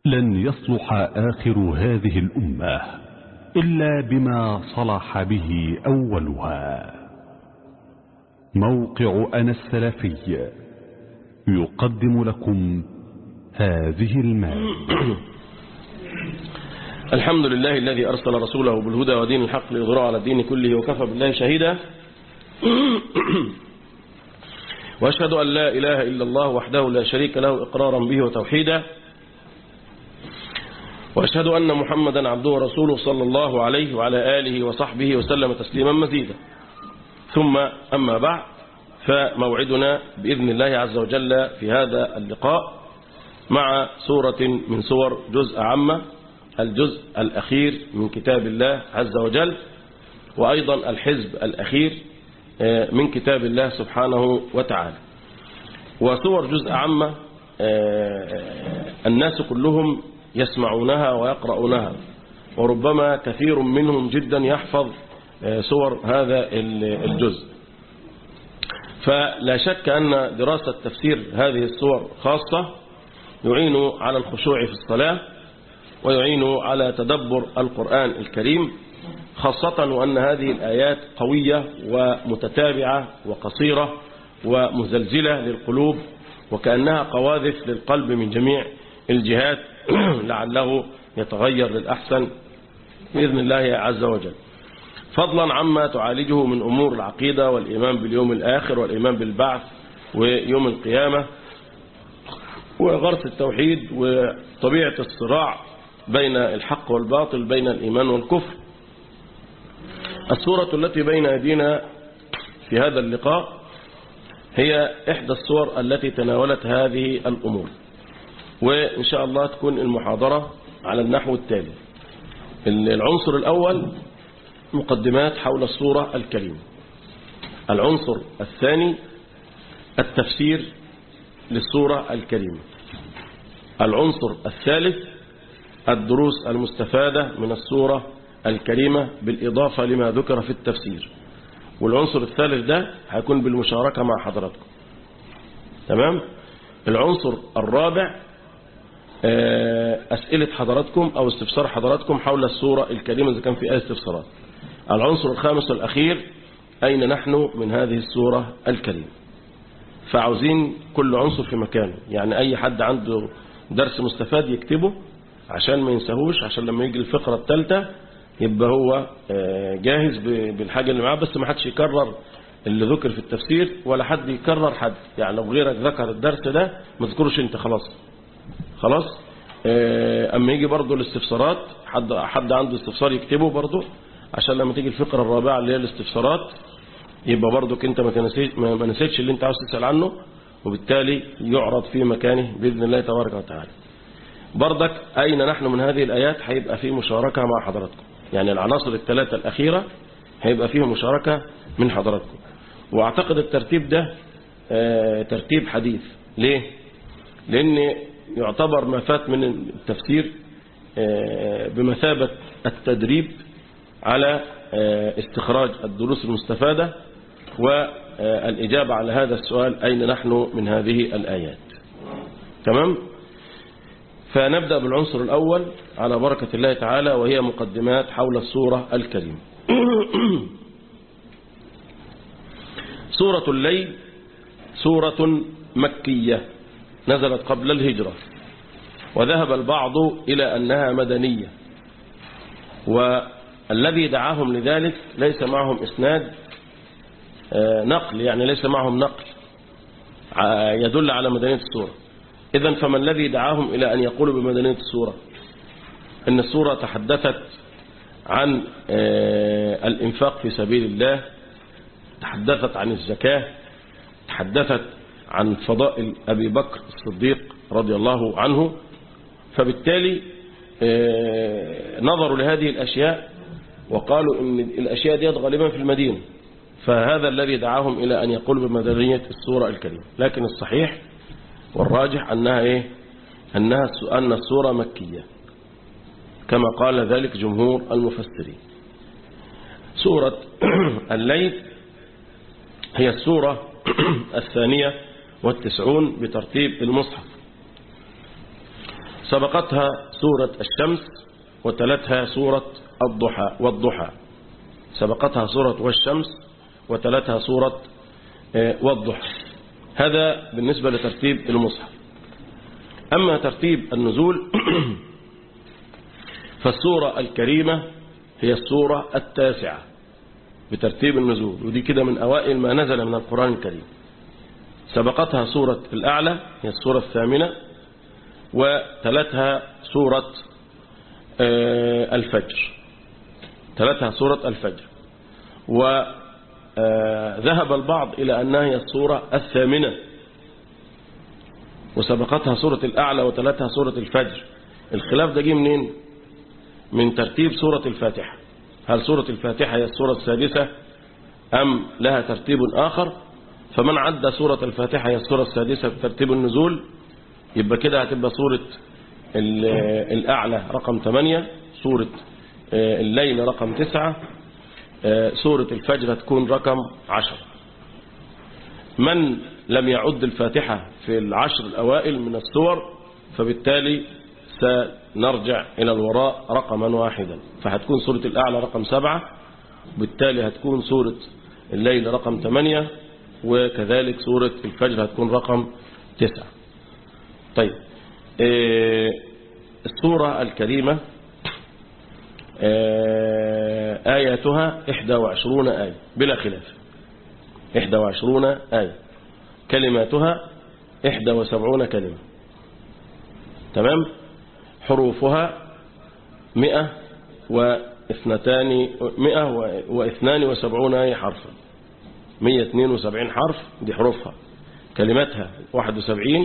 لن يصلح آخر هذه الأمة إلا بما صلح به أولها موقع أنا السلفي يقدم لكم هذه المادة الحمد لله الذي أرسل رسوله بالهدى ودين الحق ليظهره على الدين كله وكفى بالله شهيدا وأشهد أن لا إله إلا الله وحده لا شريك له إقرارا به وتوحيدا وأشهد أن محمدا عبده ورسوله صلى الله عليه وعلى آله وصحبه وسلم تسليما مزيدا ثم أما بعد فموعدنا بإذن الله عز وجل في هذا اللقاء مع سورة من سور جزء عامة الجزء الأخير من كتاب الله عز وجل وأيضا الحزب الأخير من كتاب الله سبحانه وتعالى وسور جزء عامة الناس كلهم يسمعونها ويقرؤونها وربما كثير منهم جدا يحفظ سور هذا الجزء فلا شك أن دراسة تفسير هذه السور خاصة يعين على الخشوع في الصلاة ويعين على تدبر القرآن الكريم خاصة وأن هذه الآيات قوية ومتتابعة وقصيرة ومزلزلة للقلوب وكأنها قواذف للقلب من جميع الجهات لعله يتغير للأحسن بإذن الله عز وجل فضلا عما تعالجه من أمور العقيدة والإيمان باليوم الآخر والإيمان بالبعث ويوم القيامة وغرس التوحيد وطبيعة الصراع بين الحق والباطل بين الإيمان والكفر السورة التي بين أيدينا في هذا اللقاء هي إحدى الصور التي تناولت هذه الأمور وإن شاء الله تكون المحاضرة على النحو التالي العنصر الأول مقدمات حول الصورة الكريمة العنصر الثاني التفسير للصورة الكريمة العنصر الثالث الدروس المستفادة من الصورة الكريمة بالإضافة لما ذكر في التفسير والعنصر الثالث ده هيكون بالمشاركة مع حضراتكم تمام العنصر الرابع أسئلة حضراتكم أو استفسار حضراتكم حول الصورة الكريمة إذا كان في أي استفسارات العنصر الخامس والأخير أين نحن من هذه الصورة الكريمة فعاوزين كل عنصر في مكانه يعني أي حد عنده درس مستفاد يكتبه عشان ما ينساهوش عشان لما يجي الفقرة الثالثة يبقى هو جاهز بالحاجة اللي معاه بس ما حدش يكرر اللي ذكر في التفسير ولا حد يكرر حد يعني لو غيرك ذكر الدرس ده ما تذكرش انت خلاص خلاص اما يجي برضه الاستفسارات حد حد عنده استفسار يكتبه برضه عشان لما تيجي الفقرة الرابعة اللي هي الاستفسارات يبقى برضك انت ما نسيتش اللي انت عاوز تسأل عنه وبالتالي يعرض في مكانه بإذن الله تبارك وتعالى برضك أين نحن من هذه الآيات هيبقى في مشاركة مع حضراتكم يعني العناصر الثلاثة الأخيرة هيبقى فيها مشاركة من حضراتكم وأعتقد الترتيب ده ترتيب حديث ليه؟ لأن يعتبر ما فات من التفسير بمثابة التدريب على استخراج الدروس المستفادة والإجابة على هذا السؤال أين نحن من هذه الآيات تمام فنبدأ بالعنصر الأول على بركة الله تعالى وهي مقدمات حول السورة الكريمة سورة الليل سورة مكية نزلت قبل الهجرة وذهب البعض إلى أنها مدنية والذي دعاهم لذلك ليس معهم إسناد نقل يعني ليس معهم نقل يدل على مدنية السورة إذا فما الذي دعاهم إلى أن يقولوا بمدنية السورة إن السورة تحدثت عن الإنفاق في سبيل الله تحدثت عن الزكاة تحدثت عن فضائل أبي بكر الصديق رضي الله عنه فبالتالي نظروا لهذه الأشياء وقالوا إن الأشياء دي غالبا في المدينة فهذا الذي دعاهم إلى أن يقولوا بمدنية السورة الكريمة لكن الصحيح والراجح أنها إيه أنها أن السورة مكية كما قال ذلك جمهور المفسرين سورة الليل هي السورة الثانية والتسعون بترتيب المصحف سبقتها سورة الشمس وتلتها سورة الضحى والضحى سبقتها سورة والشمس وتلتها سورة والضحى هذا بالنسبة لترتيب المصحف أما ترتيب النزول فالسورة الكريمة هي السورة التاسعة بترتيب النزول ودي كده من أوائل ما نزل من القرآن الكريم سبقتها سورة الأعلى هي السورة الثامنة وتلتها سورة الفجر تلتها سورة الفجر وذهب البعض إلى أنها هي السورة الثامنة وسبقتها سورة الأعلى وتلتها سورة الفجر الخلاف ده جه منين من ترتيب سورة الفاتحة هل سورة الفاتحة هي السورة السادسة أم لها ترتيب آخر فمن عد سورة الفاتحة هي السورة السادسة بترتيب النزول يبقى كده هتبقى سورة الأعلى رقم 8 سورة الليل رقم 9 سورة الفجر هتكون رقم 10 من لم يعد الفاتحة في العشر الأوائل من السور فبالتالي سنرجع إلى الوراء رقما واحدا فهتكون سورة الأعلى رقم 7 بالتالي هتكون سورة الليل رقم 8 وكذلك سورة الفجر هتكون رقم 9 طيب السورة الكريمة آياتها 21 آية بلا خلاف 21 آية كلماتها 71 كلمة تمام حروفها 100 واثنتان 172 آية حرفا 172 حرف دي حروفها كلماتها 71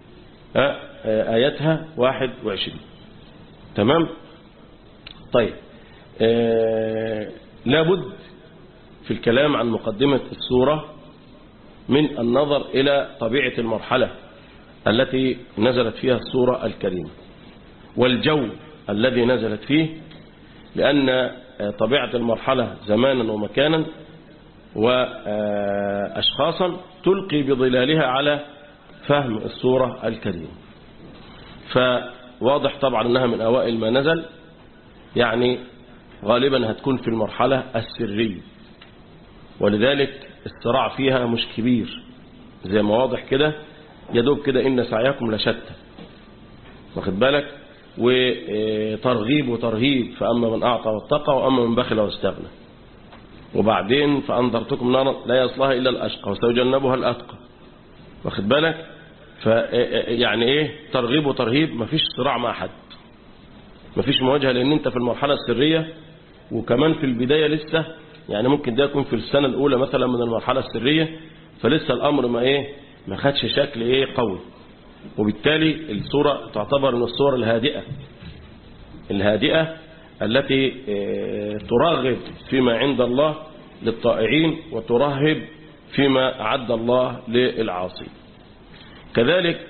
آياتها 21 تمام طيب آه لابد في الكلام عن مقدمة السورة من النظر إلى طبيعة المرحلة التي نزلت فيها السورة الكريمة والجو الذي نزلت فيه لأن طبيعة المرحلة زمانا ومكانا وأشخاصا تلقي بظلالها على فهم السورة الكريمة فواضح طبعا أنها من أوائل ما نزل يعني غالبا هتكون في المرحلة السرية ولذلك الصراع فيها مش كبير زي ما واضح كده يدوب كده إن سعيكم لشتى واخد بالك وترغيب وترهيب فأما من أعطى واتقى وأما من بخل واستغنى وبعدين فأنذرتكم نارا لا يصلها إلا الأشقى وسيجنبها الأتقى واخد بالك فيعني ايه ترغيب وترهيب مفيش صراع مع حد مفيش مواجهة لأن أنت في المرحلة السرية وكمان في البداية لسه يعني ممكن ده يكون في السنة الأولى مثلا من المرحلة السرية فلسه الأمر ما إيه ما خدش شكل إيه قوي وبالتالي الصورة تعتبر من الصور الهادئة الهادئة التي ترغب فيما عند الله للطائعين وترهب فيما أعد الله للعاصي كذلك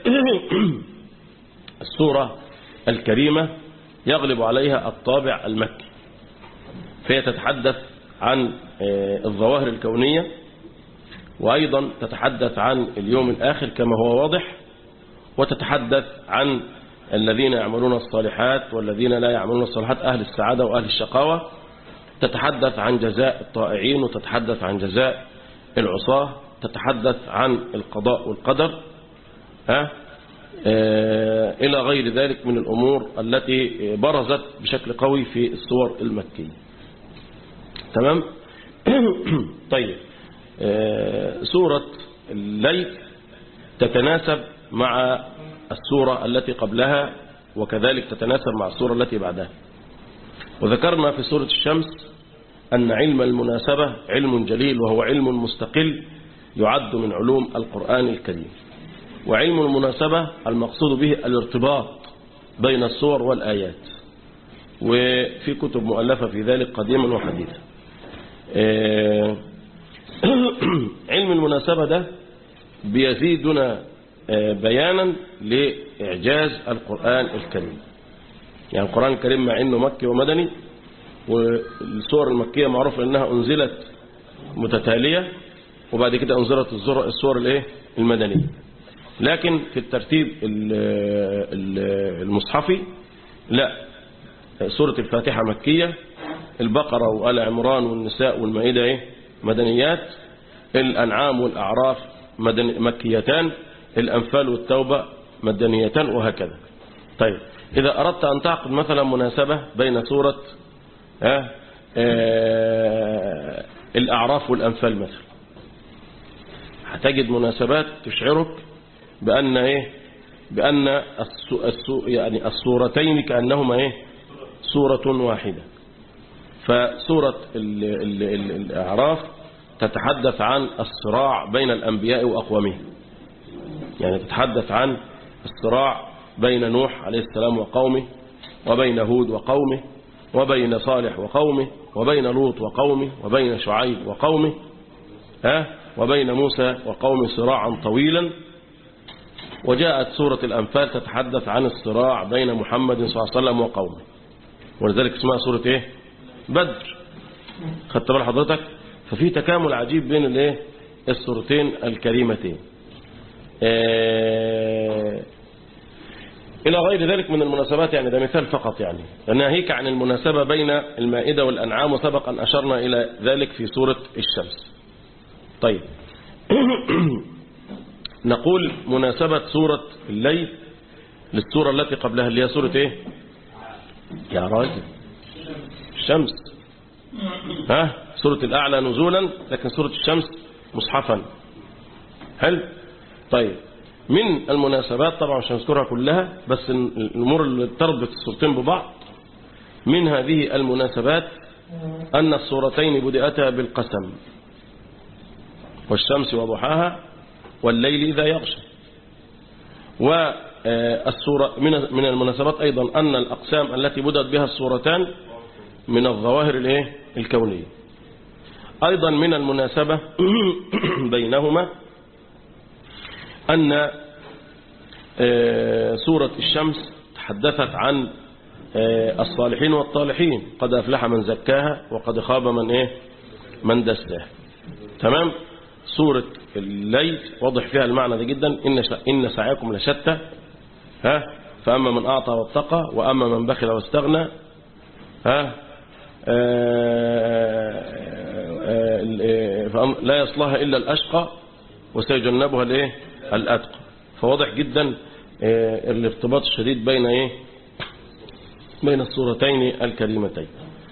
السورة الكريمة يغلب عليها الطابع المكي فهي تتحدث عن الظواهر الكونية وأيضا تتحدث عن اليوم الآخر كما هو واضح وتتحدث عن الذين يعملون الصالحات والذين لا يعملون الصالحات أهل السعادة وأهل الشقاوة تتحدث عن جزاء الطائعين وتتحدث عن جزاء العصاة تتحدث عن القضاء والقدر ها إلى غير ذلك من الأمور التي برزت بشكل قوي في الصور المكية تمام طيب سورة الليل تتناسب مع السورة التي قبلها وكذلك تتناسب مع السورة التي بعدها وذكرنا في سورة الشمس أن علم المناسبة علم جليل وهو علم مستقل يعد من علوم القرآن الكريم وعلم المناسبة المقصود به الارتباط بين الصور والآيات وفي كتب مؤلفة في ذلك قديما وحديثا علم المناسبة ده بيزيدنا بيانا لإعجاز القرآن الكريم يعني القرآن الكريم مع أنه مكي ومدني والسور المكية معروف أنها أنزلت متتالية وبعد كده أنزلت السور الايه المدنية لكن في الترتيب ال- ال- المصحفي لا سورة الفاتحة مكية البقرة وآل عمران والنساء والمائدة إيه؟ مدنيات الأنعام والأعراف مدن مكيتان الأنفال والتوبة مدنيتان وهكذا طيب إذا أردت أن تعقد مثلا مناسبة بين سورة آه آه الأعراف والأنفال مثلا هتجد مناسبات تشعرك بأن إيه بأن السو السو يعني الصورتين كأنهما إيه سورة واحدة فسورة ال ال ال الأعراف تتحدث عن الصراع بين الأنبياء وأقوامهم يعني تتحدث عن الصراع بين نوح عليه السلام وقومه وبين هود وقومه وبين صالح وقومه وبين لوط وقومه وبين شعيب وقومه ها وبين موسى وقومه صراعا طويلا وجاءت سورة الأنفال تتحدث عن الصراع بين محمد صلى الله عليه وسلم وقومه ولذلك اسمها سورة ايه بدر خدت بال حضرتك ففي تكامل عجيب بين الايه السورتين الكريمتين آه إلى غير ذلك من المناسبات يعني ده مثال فقط يعني ناهيك عن المناسبة بين المائدة والأنعام وسبق أن أشرنا إلى ذلك في سورة الشمس طيب نقول مناسبة سورة الليل للسورة التي قبلها اللي هي سورة ايه يا راجل الشمس ها سورة الأعلى نزولا لكن سورة الشمس مصحفا حلو طيب من المناسبات طبعا مش هنذكرها كلها بس الأمور اللي تربط السورتين ببعض من هذه المناسبات أن السورتين بدأتا بالقسم والشمس وضحاها والليل إذا يغشى والسورة من من المناسبات أيضا أن الأقسام التي بدأت بها السورتان من الظواهر الايه الكونية أيضا من المناسبة بينهما أن سورة الشمس تحدثت عن الصالحين والطالحين قد أفلح من زكاها وقد خاب من إيه من دساها تمام سورة الليل واضح فيها المعنى ده جدا إن إن سعيكم لشتى ها فأما من أعطى واتقى وأما من بخل واستغنى ها لا يصلها إلا الأشقى وسيجنبها الايه الأتقى فواضح جدا الارتباط الشديد بين ايه بين الصورتين الكريمتين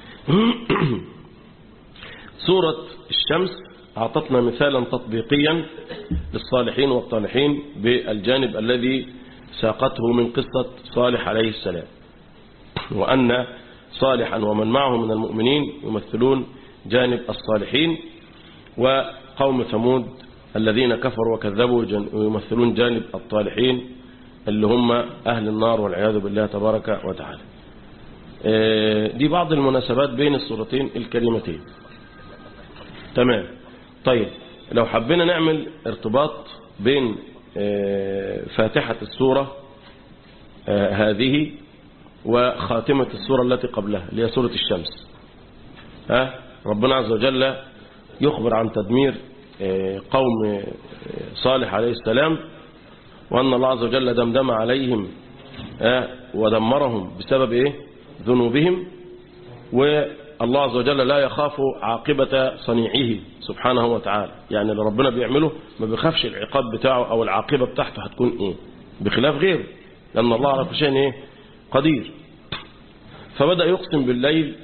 سورة الشمس أعطتنا مثالا تطبيقيا للصالحين والطالحين بالجانب الذي ساقته من قصة صالح عليه السلام وأن صالحا ومن معه من المؤمنين يمثلون جانب الصالحين وقوم ثمود الذين كفروا وكذبوا ويمثلون جانب الطالحين اللي هم أهل النار والعياذ بالله تبارك وتعالى دي بعض المناسبات بين الصورتين الكريمتين تمام طيب لو حبينا نعمل ارتباط بين فاتحة السورة هذه وخاتمة السورة التي قبلها اللي هي سورة الشمس ها ربنا عز وجل يخبر عن تدمير قوم صالح عليه السلام وأن الله عز وجل دمدم عليهم ودمرهم بسبب إيه ذنوبهم والله عز وجل لا يخاف عاقبة صنيعه سبحانه وتعالى يعني اللي ربنا بيعمله ما بيخافش العقاب بتاعه أو العاقبة بتاعته هتكون إيه بخلاف غيره لأن الله على كل شيء إيه قدير فبدأ يقسم بالليل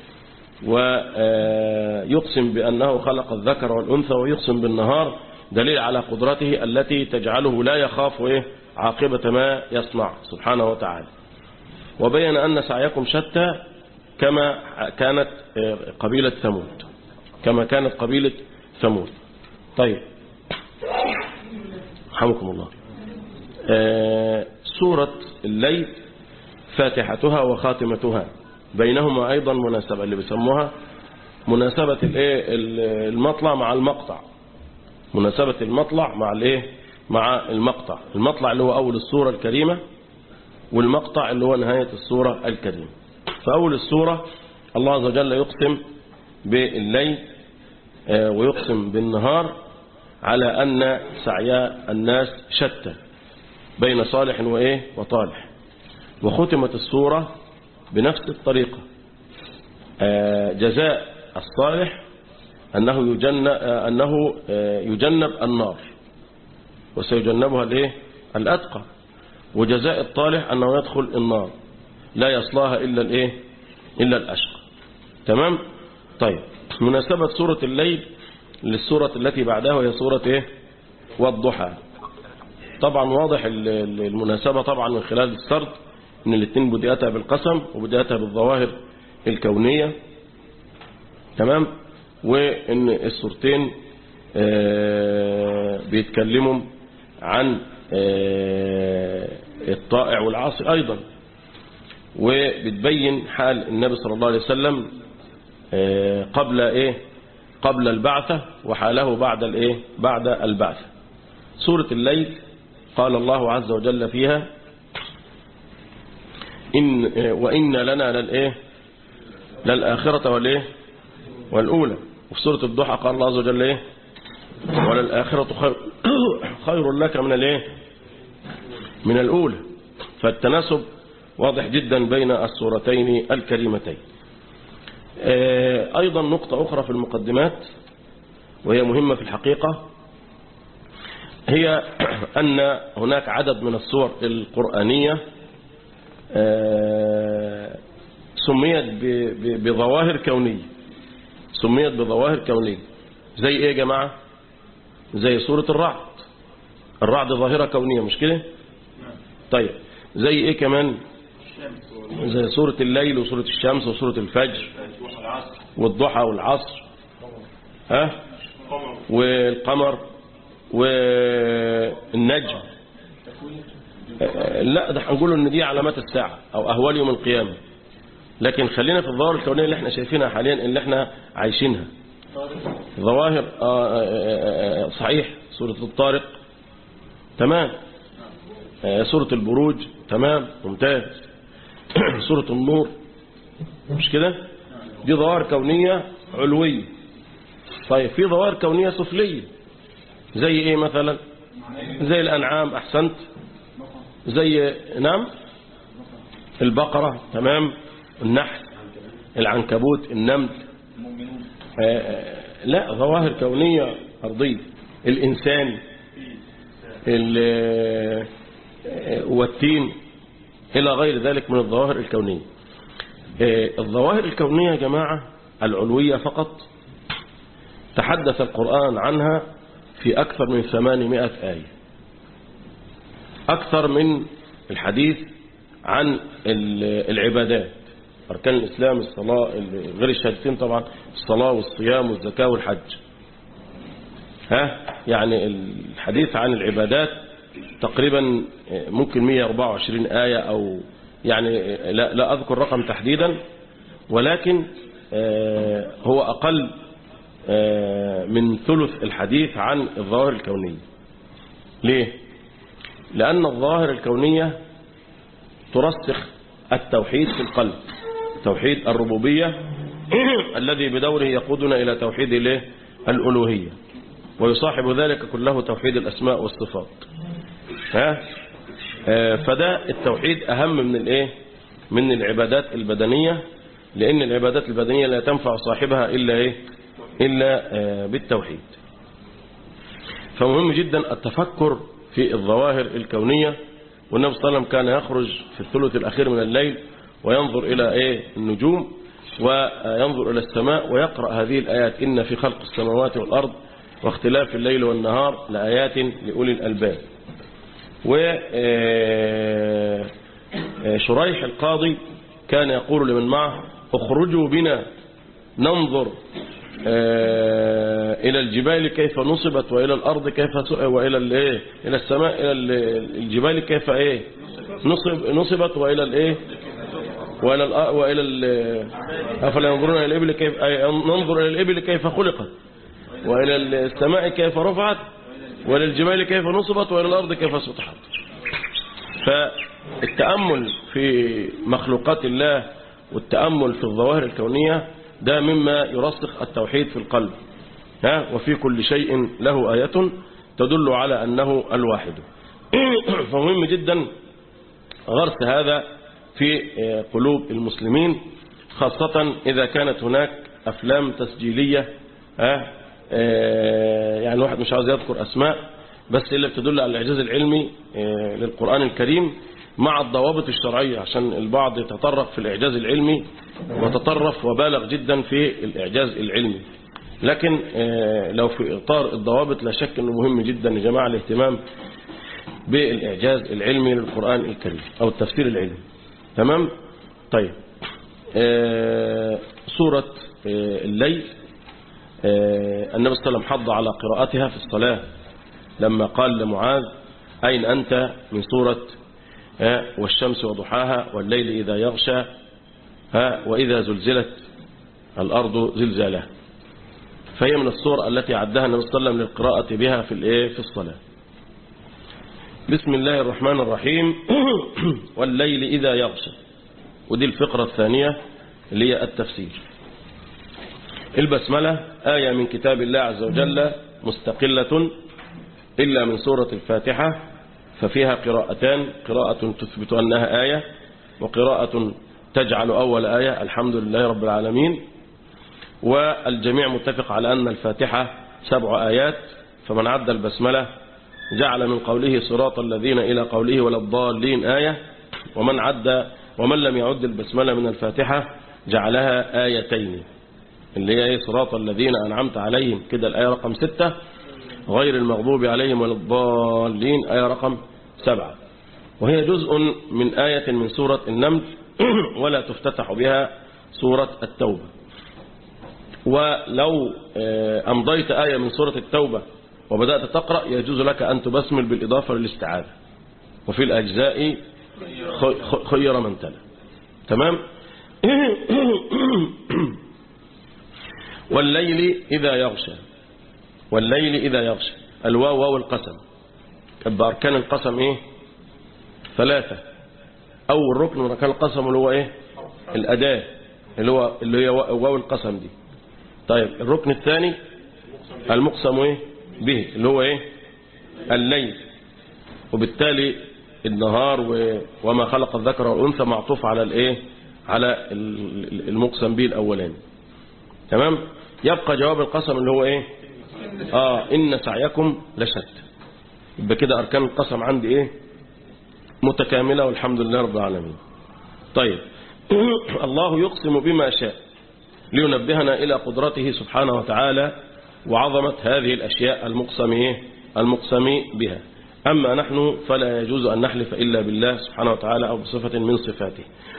ويقسم بأنه خلق الذكر والأنثى ويقسم بالنهار دليل على قدرته التي تجعله لا يخاف إيه عاقبة ما يصنع سبحانه وتعالى وبين أن سعيكم شتى كما كانت قبيلة ثمود كما كانت قبيلة ثمود طيب رحمكم الله سورة الليل فاتحتها وخاتمتها بينهما أيضا مناسبة اللي بيسموها مناسبة المطلع مع المقطع مناسبة المطلع مع الايه مع المقطع المطلع اللي هو أول السورة الكريمة والمقطع اللي هو نهاية السورة الكريمة فأول السورة الله عز وجل يقسم بالليل ويقسم بالنهار على أن سعي الناس شتى بين صالح وإيه وطالح وختمت السورة بنفس الطريقة آه، جزاء الصالح أنه يجنب, أنه آه، يجنب النار وسيجنبها الايه الأتقى وجزاء الطالح أنه يدخل النار لا يصلاها إلا الايه إلا الأشقى تمام طيب مناسبة سورة الليل للسورة التي بعدها وهي سورة ايه والضحى طبعا واضح ال- ال- المناسبة طبعا من خلال السرد ان الاثنين بدايتها بالقسم وبدايتها بالظواهر الكونية تمام وان السورتين آه، بيتكلموا عن آه، الطائع والعاصي ايضا وبتبين حال النبي صلى الله عليه وسلم آه، قبل ايه قبل البعثة وحاله بعد الايه بعد البعثة سورة الليل قال الله عز وجل فيها إن وإن لنا للإيه للآخرة والإيه والأولى وفي سورة الضحى قال الله عز وجل إيه وللآخرة خير, خير لك من الإيه من الأولى فالتناسب واضح جدا بين السورتين الكريمتين آه، أيضا نقطة أخرى في المقدمات وهي مهمة في الحقيقة هي أن هناك عدد من السور القرآنية آه، سميت ب- ب- بظواهر كونية سميت بظواهر كونية زي ايه يا جماعة زي سورة الرعد الرعد ظاهرة كونية مش كده طيب زي ايه كمان زي سورة الليل وسورة الشمس وسورة الفجر والضحى والعصر ها والقمر والنجم لا ده هنقول ان دي علامات الساعة او اهوال يوم القيامة لكن خلينا في الظواهر الكونية اللي احنا شايفينها حاليا اللي احنا عايشينها ظواهر آه، آه، آه، آه، صحيح سورة الطارق تمام آه، سورة البروج تمام ممتاز سورة النور مش كده دي ظواهر كونية علوية طيب في ظواهر كونية سفلية زي ايه مثلا زي الانعام احسنت زي نعم البقرة تمام النحل العنكبوت النمل آه، آه، لا ظواهر كونية أرضية الإنسان ال- آه، والتين إلى غير ذلك من الظواهر الكونية آه، الظواهر الكونية يا جماعة العلوية فقط تحدث القرآن عنها في أكثر من 800 آية أكثر من الحديث عن ال- العبادات أركان الإسلام الصلاة ال- غير الشهادتين طبعا الصلاة والصيام والزكاة والحج ها يعني الحديث عن العبادات تقريبا ممكن 124 آية أو يعني لا, لا أذكر رقم تحديدا ولكن آه، هو أقل آه، من ثلث الحديث عن الظواهر الكونية ليه؟ لأن الظواهر الكونية ترسخ التوحيد في القلب توحيد الربوبية الذي بدوره يقودنا إلى توحيد الايه؟ الألوهية ويصاحب ذلك كله توحيد الأسماء والصفات ها؟ آه، فده التوحيد أهم من الايه من العبادات البدنية لأن العبادات البدنية لا تنفع صاحبها إلا إيه إلا آه، بالتوحيد فمهم جدا التفكر في الظواهر الكونية والنبي صلى الله عليه وسلم كان يخرج في الثلث الأخير من الليل وينظر إلى إيه النجوم وينظر إلى السماء ويقرأ هذه الآيات إن في خلق السماوات والأرض واختلاف الليل والنهار لآيات لأولي الألباب وشريح القاضي كان يقول لمن معه اخرجوا بنا ننظر آه، إلى الجبال كيف نصبت وإلى الأرض كيف س- وإلى الإيه إلى السماء إلى ال- الجبال كيف إيه نصب نصبت وإلى الإيه وإلى الأ- وإلى ال- أفلا ينظرون إلى الإبل كيف أي ننظر إلى الإبل كيف خلقت وإلى السماء كيف رفعت وإلى الجبال كيف نصبت وإلى الأرض كيف سطحت فالتأمل في مخلوقات الله والتأمل في الظواهر الكونية ده مما يرسخ التوحيد في القلب ها وفي كل شيء له آية تدل على أنه الواحد فمهم جدا غرس هذا في قلوب المسلمين خاصة إذا كانت هناك أفلام تسجيلية يعني واحد مش عاوز يذكر أسماء بس اللي بتدل على الإعجاز العلمي للقرآن الكريم مع الضوابط الشرعية عشان البعض يتطرق في الإعجاز العلمي وتطرف وبالغ جدا في الإعجاز العلمي لكن لو في إطار الضوابط لا شك أنه مهم جدا يا جماعة الاهتمام بالإعجاز العلمي للقرآن الكريم أو التفسير العلمي تمام طيب سورة الليل النبي صلى الله عليه وسلم حض على قراءتها في الصلاة لما قال لمعاذ أين أنت من سورة والشمس وضحاها والليل إذا يغشى وإذا زلزلت الأرض زلزالها فهي من الصور التي عدها النبي صلى الله عليه وسلم للقراءة بها في الايه في الصلاة بسم الله الرحمن الرحيم والليل إذا يغشى ودي الفقرة الثانية اللي هي التفسير البسملة آية من كتاب الله عز وجل مستقلة إلا من سورة الفاتحة ففيها قراءتان قراءة تثبت أنها آية وقراءة تجعل أول آية الحمد لله رب العالمين والجميع متفق على أن الفاتحة سبع آيات فمن عد البسملة جعل من قوله صراط الذين إلى قوله ولا الضالين آية ومن عد ومن لم يعد البسملة من الفاتحة جعلها آيتين اللي هي صراط الذين أنعمت عليهم كده الآية رقم ستة غير المغضوب عليهم ولا الضالين آية رقم سبعة وهي جزء من آية من سورة النمل ولا تفتتح بها سورة التوبة ولو أمضيت آية من سورة التوبة وبدأت تقرأ يجوز لك أن تبسمل بالإضافة للاستعاذة وفي الأجزاء خير من تلا تمام والليل إذا يغشى والليل إذا يغشى الواو واو القسم بأركان القسم إيه ثلاثة أول ركن من أركان القسم اللي هو إيه الأداة اللي هو اللي هي واو القسم دي طيب الركن الثاني المقسم إيه به اللي هو إيه الليل وبالتالي النهار وما خلق الذكر والأنثى معطوف على الإيه على المقسم به الأولاني تمام يبقى جواب القسم اللي هو إيه آه إن سعيكم لشتى يبقى كده أركان القسم عندي إيه متكاملة والحمد لله رب العالمين طيب الله يقسم بما شاء لينبهنا إلى قدرته سبحانه وتعالى وعظمة هذه الأشياء المقسم إيه المقسم بها أما نحن فلا يجوز أن نحلف إلا بالله سبحانه وتعالى أو بصفة من صفاته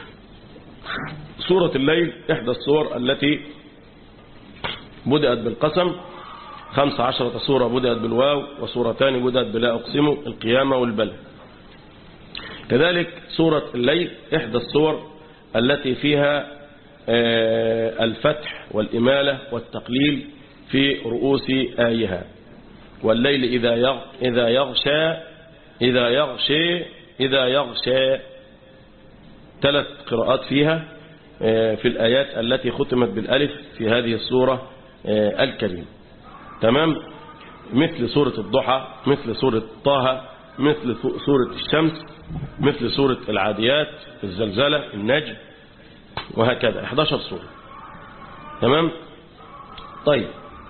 سورة الليل إحدى الصور التي بدأت بالقسم خمس عشرة سورة بدأت بالواو وسورتان بدأت بلا أقسم القيامة والبلد كذلك سورة الليل إحدى الصور التي فيها الفتح والإمالة والتقليل في رؤوس آيها والليل إذا إذا يغشى إذا يغشى إذا يغشى ثلاث قراءات فيها في الآيات التي ختمت بالألف في هذه السورة الكريمة تمام مثل سورة الضحى مثل سورة طه مثل سورة الشمس مثل سورة العاديات الزلزلة النجم وهكذا 11 سورة تمام طيب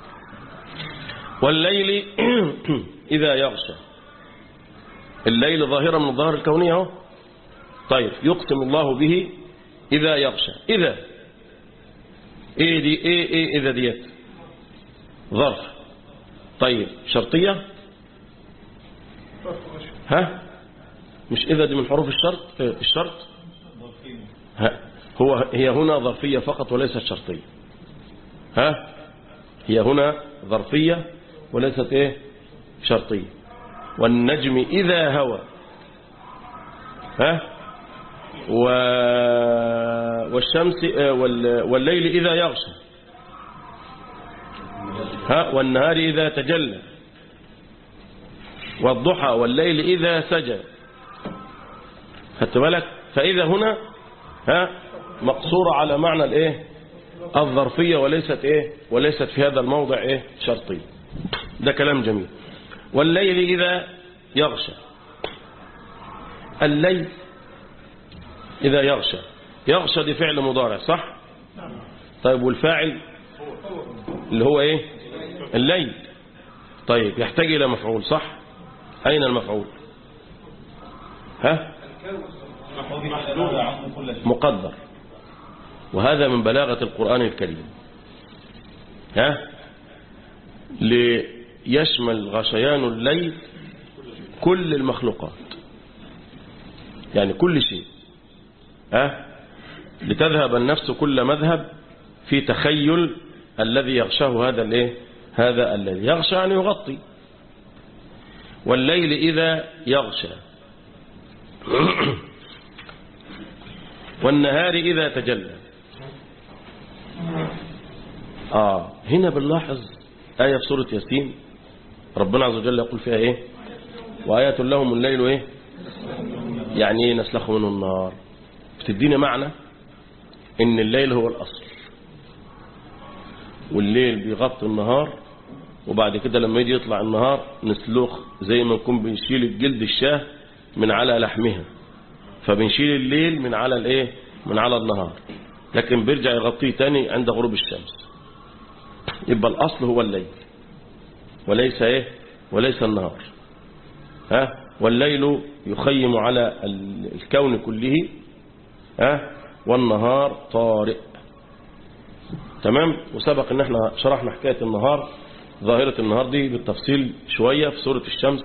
والليل إذا يغشى الليل ظاهرة من الظاهر الكونية اهو طيب يقسم الله به إذا يغشى إذا إيه دي إيه إيه إذا ديت ظرف طيب شرطية ها مش إذا دي من حروف الشرط الشرط ها هو هي هنا ظرفية فقط وليست شرطية ها هي هنا ظرفية وليست ايه شرطية والنجم إذا هوى ها و... والشمس والليل إذا يغشى ها والنهار إذا تجلى والضحى والليل إذا سجى خدت بالك فإذا هنا ها مقصورة على معنى الايه الظرفية وليست ايه وليست في هذا الموضع ايه شرطية ده كلام جميل والليل إذا يغشى الليل إذا يغشى يغشى دي فعل مضارع صح طيب والفاعل اللي هو ايه الليل طيب يحتاج إلى مفعول صح أين المفعول ها مقدر وهذا من بلاغة القرآن الكريم ها ليشمل غشيان الليل كل المخلوقات يعني كل شيء ها لتذهب النفس كل مذهب في تخيل الذي يغشاه هذا الايه هذا الليل يغشى أن يغطي والليل إذا يغشى والنهار إذا تجلى آه هنا بنلاحظ آية في سورة ياسين ربنا عز وجل يقول فيها إيه وآيات لهم الليل إيه يعني إيه نسلخ منه النار بتدينا معنى إن الليل هو الأصل والليل بيغطي النهار وبعد كده لما يجي يطلع النهار نسلخ زي ما نكون بنشيل الجلد الشاه من على لحمها فبنشيل الليل من على الايه من على النهار لكن بيرجع يغطيه تاني عند غروب الشمس يبقى الاصل هو الليل وليس ايه وليس النهار ها والليل يخيم على الكون كله ها والنهار طارئ تمام وسبق ان احنا شرحنا حكاية النهار ظاهرة النهار دي بالتفصيل شوية في سورة الشمس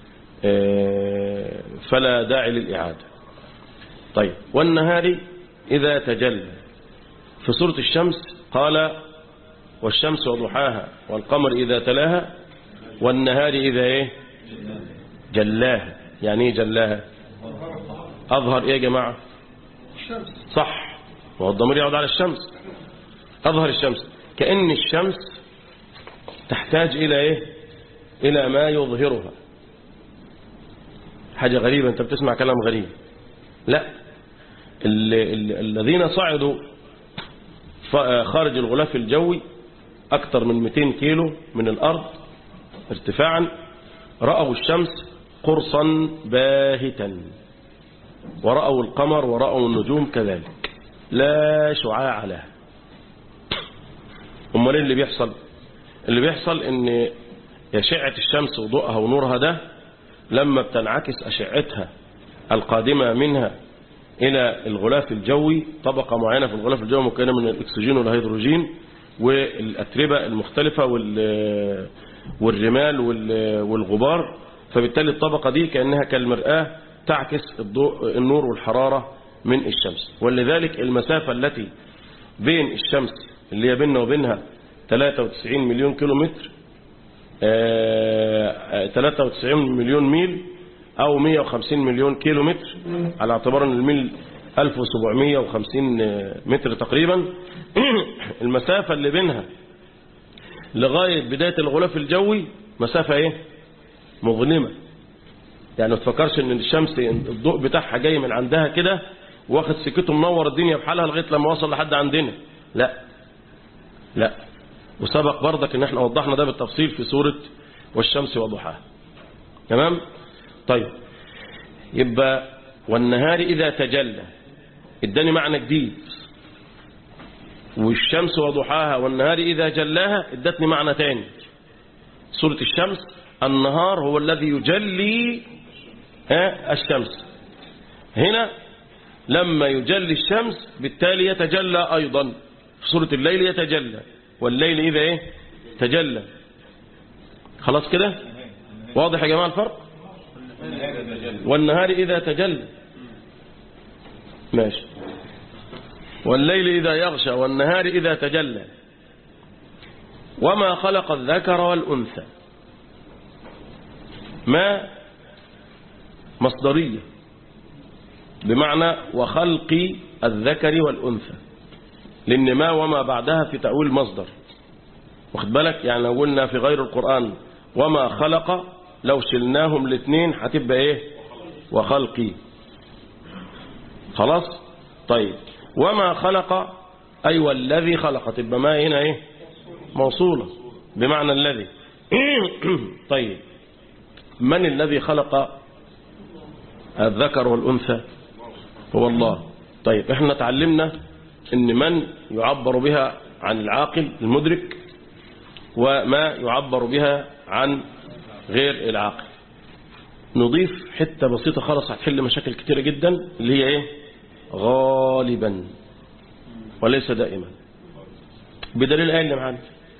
فلا داعي للإعادة طيب والنهار إذا تجلى في سورة الشمس قال والشمس وضحاها والقمر إذا تلاها والنهار إذا إيه جلاها يعني إيه جلاها أظهر إيه يا جماعة صح وهو الضمير يعود على الشمس أظهر الشمس كأن الشمس تحتاج إلى إيه إلى ما يظهرها حاجة غريبة أنت بتسمع كلام غريب لا ال ال الذين صعدوا خارج الغلاف الجوي أكثر من 200 كيلو من الأرض ارتفاعا رأوا الشمس قرصا باهتا ورأوا القمر ورأوا النجوم كذلك لا شعاع لها امال ايه اللي بيحصل اللي بيحصل ان أشعة الشمس وضوءها ونورها ده لما بتنعكس أشعتها القادمة منها إلى الغلاف الجوي طبقة معينة في الغلاف الجوي مكونة من الأكسجين والهيدروجين والأتربة المختلفة والرمال والغبار فبالتالي الطبقة دي كأنها كالمرآة تعكس الضوء النور والحرارة من الشمس ولذلك المسافة التي بين الشمس اللي هي بيننا وبينها 93 مليون كيلو متر 93 مليون ميل أو 150 مليون كيلو متر على اعتبار أن الميل 1750 متر تقريبا المسافة اللي بينها لغاية بداية الغلاف الجوي مسافة ايه مظلمة يعني ما تفكرش ان الشمس الضوء بتاعها جاي من عندها كده واخد سكته منور الدنيا بحالها لغاية لما وصل لحد عندنا لا لا وسبق برضك ان احنا وضحنا ده بالتفصيل في سورة والشمس وضحاها تمام طيب يبقى والنهار إذا تجلى اداني معنى جديد والشمس وضحاها والنهار إذا جلاها ادتني معنى تاني سورة الشمس النهار هو الذي يجلي ها الشمس هنا لما يجلي الشمس بالتالي يتجلى أيضا في سورة الليل يتجلى والليل إذا إيه تجلى خلاص كده واضح يا جماعة الفرق والنهار إذا تجلى ماشي والليل إذا يغشى والنهار إذا تجلى وما خلق الذكر والأنثى ما مصدرية بمعنى وخلق الذكر والأنثى لأن ما وما بعدها في تأويل مصدر واخد بالك يعني لو قلنا في غير القرآن وما خلق لو شلناهم الاثنين هتبقى ايه وخلقي خلاص طيب وما خلق أي والذي خلق تبقى ما هنا ايه موصولة بمعنى الذي طيب من الذي خلق الذكر والأنثى هو الله طيب احنا تعلمنا ان من يعبر بها عن العاقل المدرك وما يعبر بها عن غير العاقل نضيف حتة بسيطة خالص هتحل مشاكل كتيرة جدا اللي هي ايه غالبا وليس دائما بدليل الآية اللي معانا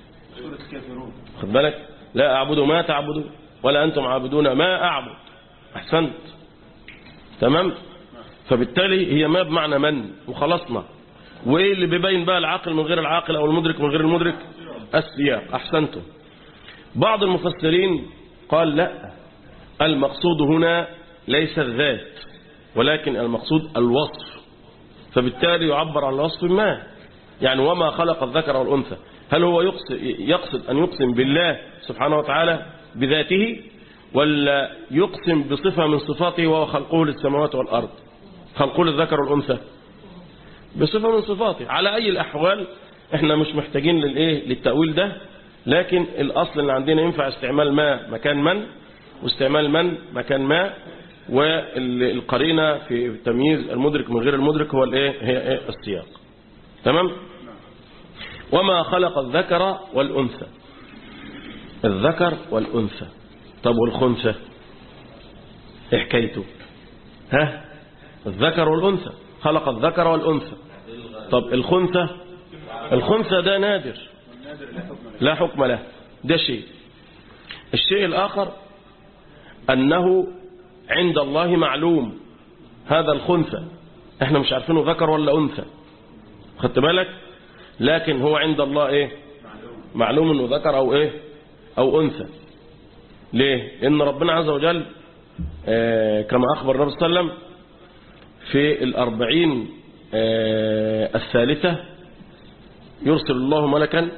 خد بالك لا أعبد ما تعبدون ولا أنتم عابدون ما أعبد أحسنت تمام فبالتالي هي ما بمعنى من وخلصنا وإيه اللي بيبين بقى العاقل من غير العاقل أو المدرك من غير المدرك السياق أحسنتم بعض المفسرين قال لا المقصود هنا ليس الذات ولكن المقصود الوصف فبالتالي يعبر عن الوصف ما يعني وما خلق الذكر والأنثى هل هو يقصد, يقصد أن يقسم بالله سبحانه وتعالى بذاته ولا يقسم بصفة من صفاته وهو خلقه للسماوات والأرض خلقه للذكر والأنثى بصفة من صفاته على أي الأحوال احنا مش محتاجين للإيه للتأويل ده لكن الأصل اللي عندنا ينفع استعمال ما مكان من واستعمال من مكان ما والقرينة في تمييز المدرك من غير المدرك هو الايه هي ايه السياق تمام وما خلق الذكر والأنثى الذكر والأنثى طب والخنثى ايه حكايته ها الذكر والأنثى خلق الذكر والأنثى طب الخنثى الخنثى ده نادر لا حكم له ده شيء الشيء الآخر أنه عند الله معلوم هذا الخنثى احنا مش عارفينه ذكر ولا أنثى خدت بالك لكن هو عند الله ايه معلوم انه ذكر او ايه او انثى ليه لان ربنا عز وجل آه كما اخبر النبي صلى الله عليه وسلم في الاربعين آه الثالثة يرسل الله ملكا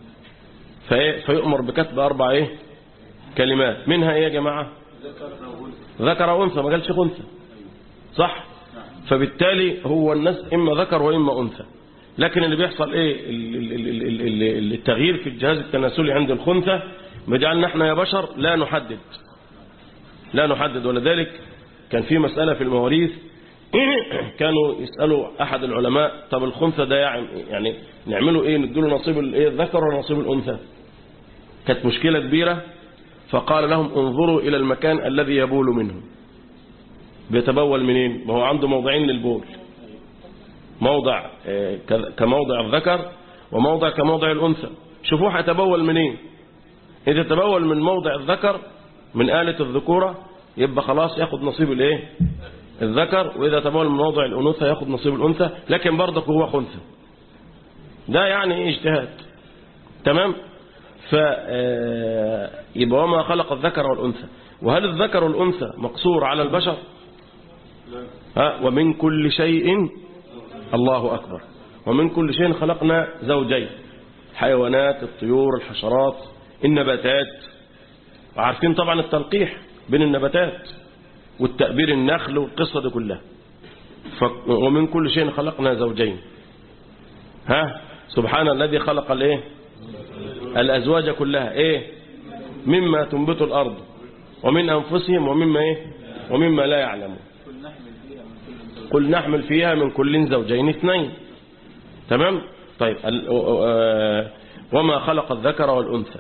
فيؤمر بكتب اربع ايه كلمات منها ايه يا جماعة ذكر او انثى ما قالش خنثى صح فبالتالي هو الناس اما ذكر واما انثى لكن اللي بيحصل ايه التغيير في الجهاز التناسلي عند الخنثى مجعلنا احنا يا بشر لا نحدد لا نحدد ولذلك كان في مسألة في المواريث كانوا يسألوا أحد العلماء طب الخنثى ده يعني نعمله ايه نديله نصيب الايه الذكر ولا نصيب الأنثى كانت مشكلة كبيرة فقال لهم انظروا إلى المكان الذي يبول منه بيتبول منين ما هو عنده موضعين للبول موضع كموضع الذكر وموضع كموضع الأنثى شوفوه هيتبول منين إذا تبول من موضع الذكر من آلة الذكورة يبقى خلاص ياخد نصيب الايه الذكر وإذا تبول من موضع الأنوثة ياخد نصيب الأنثى لكن برضك هو خنثى ده يعني اجتهاد تمام ف يبقى وما خلق الذكر والأنثى وهل الذكر والأنثى مقصور على البشر ها ومن كل شيء الله أكبر ومن كل شيء خلقنا زوجين حيوانات الطيور الحشرات النباتات وعارفين طبعا التلقيح بين النباتات والتأبير النخل والقصة دي كلها ف... ومن كل شيء خلقنا زوجين ها سبحان الذي خلق الايه الأزواج كلها ايه مما تنبت الأرض ومن أنفسهم ومما ايه ومما لا يعلمون قل نحمل فيها من كل زوجين اثنين تمام طيب وما خلق الذكر والأنثى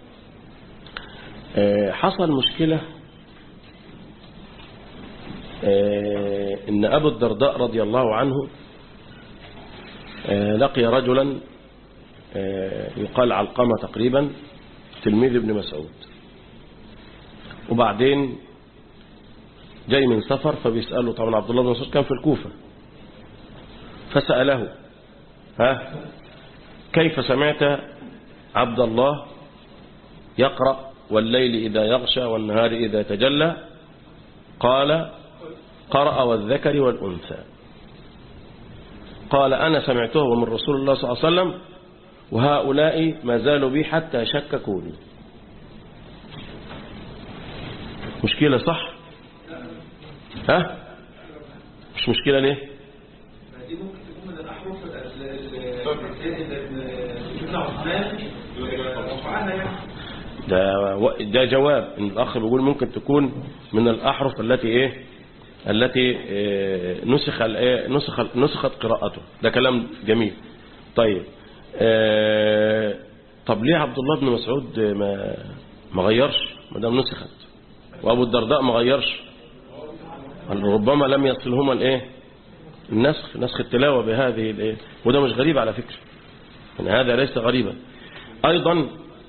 حصل مشكلة إن أبو الدرداء رضي الله عنه لقي رجلا يقال علقمة تقريبا تلميذ ابن مسعود وبعدين جاي من سفر فبيسأله طبعا عبد الله بن مسعود كان في الكوفة فسأله ها كيف سمعت عبد الله يقرأ والليل إذا يغشى والنهار إذا تجلى قال قرأ والذكر والأنثى قال أنا سمعته من رسول الله صلى الله عليه وسلم وهؤلاء ما زالوا بي حتى شككوني مشكلة صح ها مش مشكلة ليه دي ممكن تكون من الأحرف ابن عثمان وفعلها يعني ده ده جواب ان الاخ بيقول ممكن تكون من الاحرف التي ايه التي آه، نسخ الآية- نسخ نسخت قراءته ده كلام جميل طيب آه، طب ليه عبد الله بن مسعود ما ما غيرش ما دام نسخت وابو الدرداء ما غيرش قال ربما لم يصلهما الايه النسخ نسخ التلاوه بهذه الايه وده مش غريب على فكره يعني هذا ليس غريبا ايضا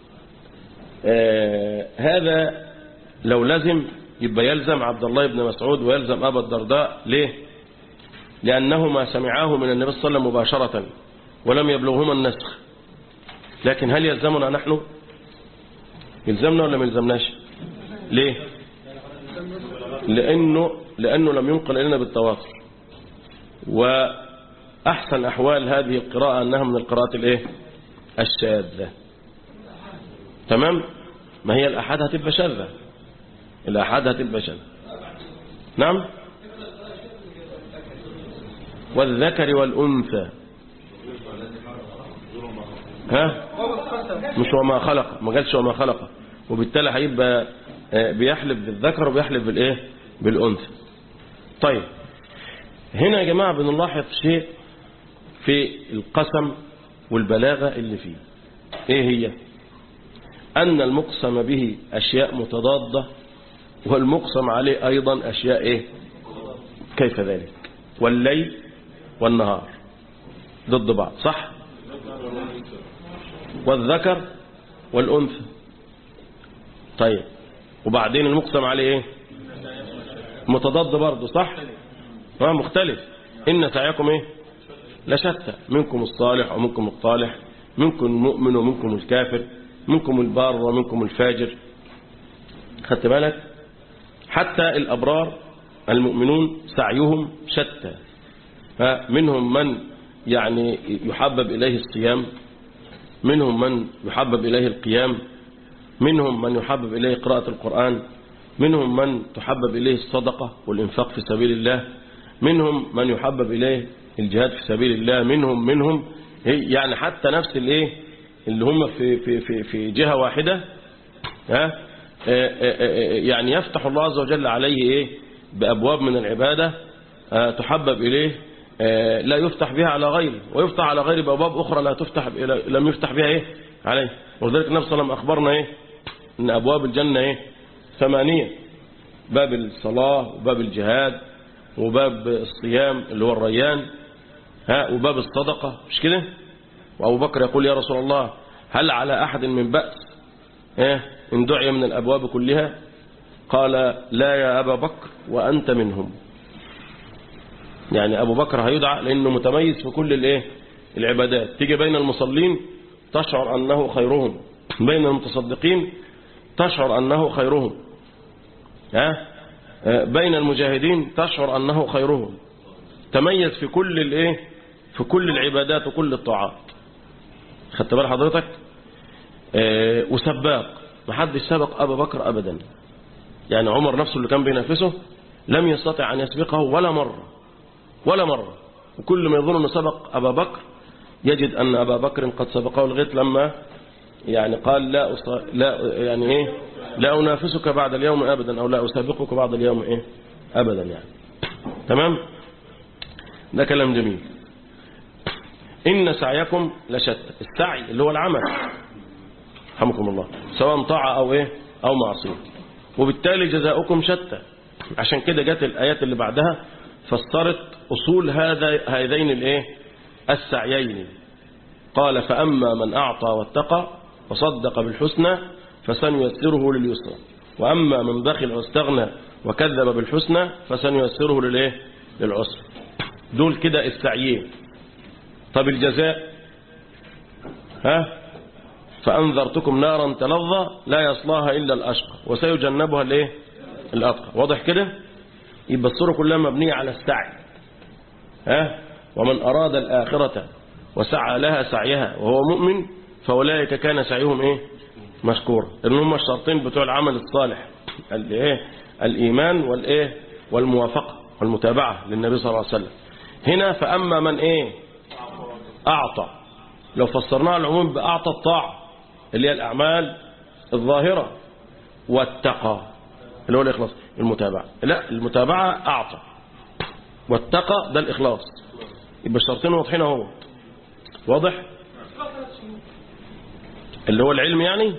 آه هذا لو لزم يبقى يلزم عبد الله بن مسعود ويلزم ابا الدرداء ليه لانهما سمعاه من النبي صلى الله عليه وسلم مباشره ولم يبلغهما النسخ لكن هل يلزمنا نحن يلزمنا ولا ما يلزمناش ليه لأنه, لأنه لم ينقل إلينا بالتواتر وأحسن أحوال هذه القراءة أنها من القراءات الإيه الشاذة تمام ما هي الأحاد هتبقى شاذة الأحاد هتبقى شاذة نعم والذكر والأنثى ها مش وما خلق ما قالش وما خلق وبالتالي هيبقى آه، بيحلف بالذكر وبيحلف بالايه بالانثى طيب هنا يا جماعه بنلاحظ شيء في القسم والبلاغه اللي فيه ايه هي ان المقسم به اشياء متضاده والمقسم عليه ايضا اشياء ايه كيف ذلك والليل والنهار ضد بعض صح والذكر والأنثى طيب وبعدين المقسم عليه ايه متضاد برضه صح اه مختلف إن سعيكم ايه لشتى منكم الصالح ومنكم الطالح منكم المؤمن ومنكم الكافر منكم البار ومنكم الفاجر خدت بالك حتى الأبرار المؤمنون سعيهم شتى ها، منهم من يعني يحبب إليه الصيام منهم من يحبب إليه القيام منهم من يحبب إليه قراءة القرآن منهم من تحبب إليه الصدقة والإنفاق في سبيل الله منهم من يحبب إليه الجهاد في سبيل الله منهم منهم هي- يعني حتى نفس الايه اللي هم في في في في جهة واحدة ها آه، آه، آه، يعني يفتح الله عز وجل عليه ايه بأبواب من العبادة آه، تحبب إليه آه، لا يفتح بها على غيره ويفتح على غيره بأبواب أخرى لا تفتح لم يفتح بها إيه عليه ولذلك النبي صلى الله عليه وسلم أخبرنا إيه إن أبواب الجنة إيه ثمانية باب الصلاة وباب الجهاد وباب الصيام اللي هو الريان ها وباب الصدقة مش كده وأبو بكر يقول يا رسول الله هل على أحد من بأس إيه إن دعي من الأبواب كلها قال لا يا أبا بكر وأنت منهم يعني أبو بكر هيدعى لأنه متميز في كل الإيه العبادات تيجي بين المصلين تشعر أنه خيرهم بين المتصدقين تشعر أنه خيرهم ها بين المجاهدين تشعر أنه خيرهم تميز في كل الإيه في كل العبادات وكل الطاعات خدت بال حضرتك آه، وسباق ما حدش سبق أبا بكر أبدا يعني عمر نفسه اللي كان بينافسه لم يستطع أن يسبقه ولا مرة ولا مرة وكل ما يظن أنه سبق أبا بكر يجد أن أبا بكر قد سبقه لغاية لما يعني قال لا أص... لا يعني إيه لا أنافسك بعد اليوم أبدا أو لا أسابقك بعد اليوم إيه أبدا يعني تمام ده كلام جميل إن سعيكم لشتى السعي اللي هو العمل رحمكم الله سواء طاعة أو إيه أو معصية وبالتالي جزاؤكم شتى عشان كده جت الآيات اللي بعدها فسرت أصول هذا هذين الإيه السعيين قال فأما من أعطى واتقى وصدق بالحسنى فسنيسره لليسرى وأما من بخل واستغنى وكذب بالحسنى فسنيسره للإيه للعسر دول كده السعيين طب الجزاء ها فأنذرتكم نارا تلظى لا يصلاها إلا الأشقى وسيجنبها الايه الأتقى واضح كده يبقى الصورة كلها مبنية على السعي ها ومن أراد الآخرة وسعى لها سعيها وهو مؤمن فأولئك كان سعيهم إيه مشكورا إن هم الشرطين بتوع العمل الصالح الايه الإيمان والإيه والموافقة والمتابعة للنبي صلى الله عليه وسلم هنا فأما من إيه أعطى لو فسرناها العموم بأعطى الطاعة اللي هي الأعمال الظاهرة واتقى اللي هو الإخلاص المتابعة لا المتابعة أعطى واتقى ده الإخلاص يبقى الشرطين واضحين اهو واضح اللي هو العلم يعني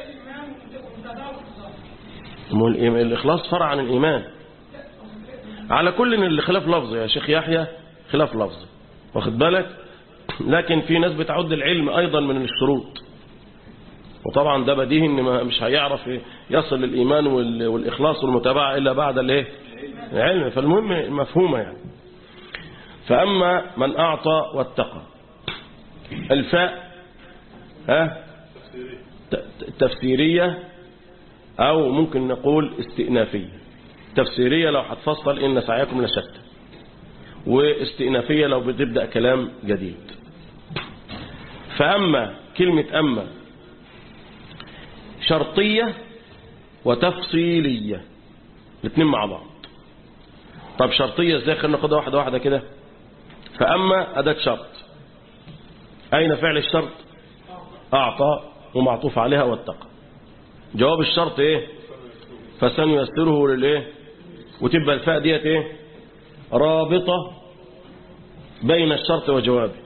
ما هو الإيم- الإخلاص فرع عن الإيمان على كل إن اللي خلاف لفظ يا شيخ يحيى خلاف لفظ واخد بالك لكن في ناس بتعد العلم أيضا من الشروط وطبعا ده بديهي ان ما- مش هيعرف يصل للإيمان وال- والإخلاص والمتابعة إلا بعد الايه العلم فالمهم مفهومة يعني فأما من أعطى واتقى الفاء ها ت- ت- تفسيرية أو ممكن نقول استئنافية تفسيرية لو هتفصل إن سعيكم لشتى واستئنافية لو بتبدأ كلام جديد فأما كلمة أما شرطية وتفصيلية الاثنين مع بعض طب شرطية ازاي خلينا ناخدها واحدة واحدة كده فأما أداة شرط أين فعل الشرط أعطى ومعطوف عليها واتقى جواب الشرط إيه فسنيسره للإيه وتبقى الفاء ديت إيه رابطة بين الشرط وجوابه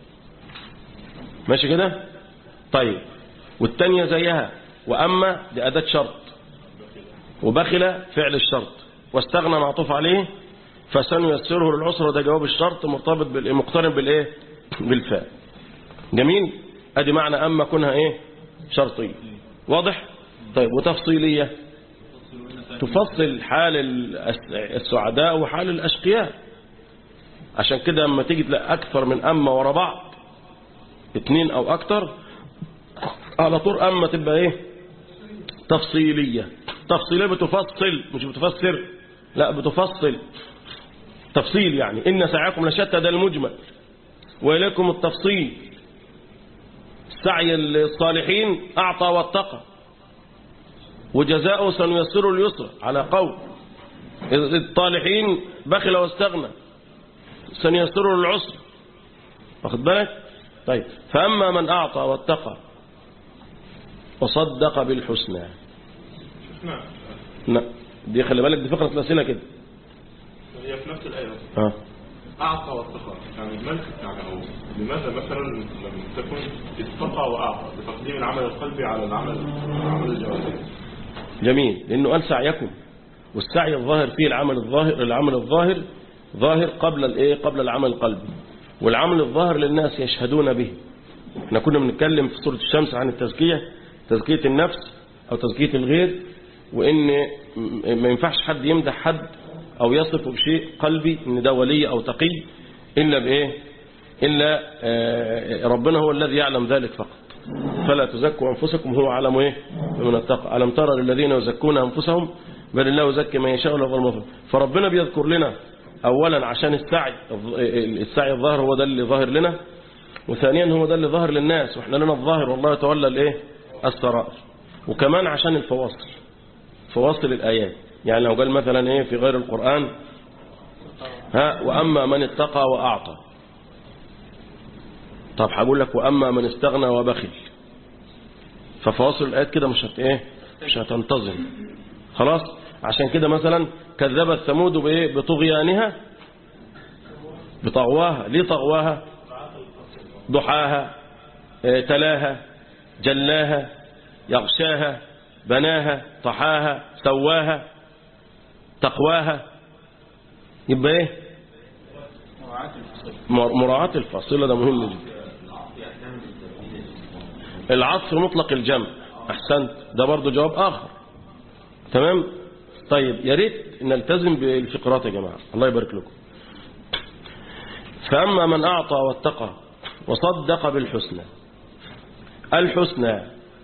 ماشي كده طيب والتانية زيها وأما دي أداة شرط وبخل فعل الشرط واستغنى معطوف عليه فسنيسره للعسر وده جواب الشرط مرتبط بالإيه مقترن بالإيه بالفاء جميل ادي معنى أما كونها إيه شرطية واضح طيب وتفصيلية تفصل حال الأس- السعداء وحال الأشقياء عشان كده لما تيجي تلاقي أكثر من أما ورا بعض اتنين أو أكثر على طول أما تبقى إيه تفصيلية تفصيلية بتفصل مش بتفسر لا بتفصل تفصيل يعني إن سعيكم لشتى ده المجمل وإليكم التفصيل سعي الصالحين أعطى واتقى وجزاؤه سنيسره اليسرى على قول الطالحين بخل واستغنى سنيسره للعسر واخد بالك طيب فأما من أعطى واتقى وصدق بالحسنى نعم لا دي خلي بالك دي فقرة الأسئلة كده هي في نفس الآية اه أعطى واتقى يعني الملك يعني هو لماذا مثلا لم تكن اتقى وأعطى بتقديم العمل القلبي على العمل العمل الجوارحي جميل لأنه قال سعيكم والسعي الظاهر فيه العمل الظاهر العمل الظاهر ظاهر قبل الايه قبل العمل القلبي والعمل الظاهر للناس يشهدون به احنا كنا بنتكلم في سورة الشمس عن التزكية تزكية النفس أو تزكية الغير وإن م- ما ينفعش حد يمدح حد أو يصف بشيء قلبي إن ده ولي أو تقي إلا بإيه إلا آه، ربنا هو الذي يعلم ذلك فقط فلا تزكوا أنفسكم هو أعلم إيه بمن اتقى ألم ترى للذين يزكون أنفسهم بل الله يزكي من يشاء ولا يظلم فربنا بيذكر لنا أولا عشان السعي السعي الظاهر هو ده اللي ظاهر لنا وثانيا هو ده اللي ظاهر للناس واحنا لنا الظاهر والله يتولى الايه السرائر وكمان عشان الفواصل فواصل الآيات يعني لو قال مثلا ايه في غير القرآن ها وأما من اتقى وأعطى طب هقول لك وأما من استغنى وبخل ففواصل الآيات كده مش هت ايه مش هتنتظم خلاص عشان كده مثلا كذبت ثمود بايه بطغيانها بطغواها ليه طغواها ضحاها آه، تلاها جلاها يغشاها بناها طحاها سواها تقواها يبقى ايه مر- مراعاة الفاصلة ده مهم جدا العطف مطلق الجمع احسنت ده برضو جواب اخر تمام طيب يا ريت نلتزم بالفقرات يا جماعة الله يبارك لكم فأما من أعطى واتقى وصدق بالحسنى الحسنى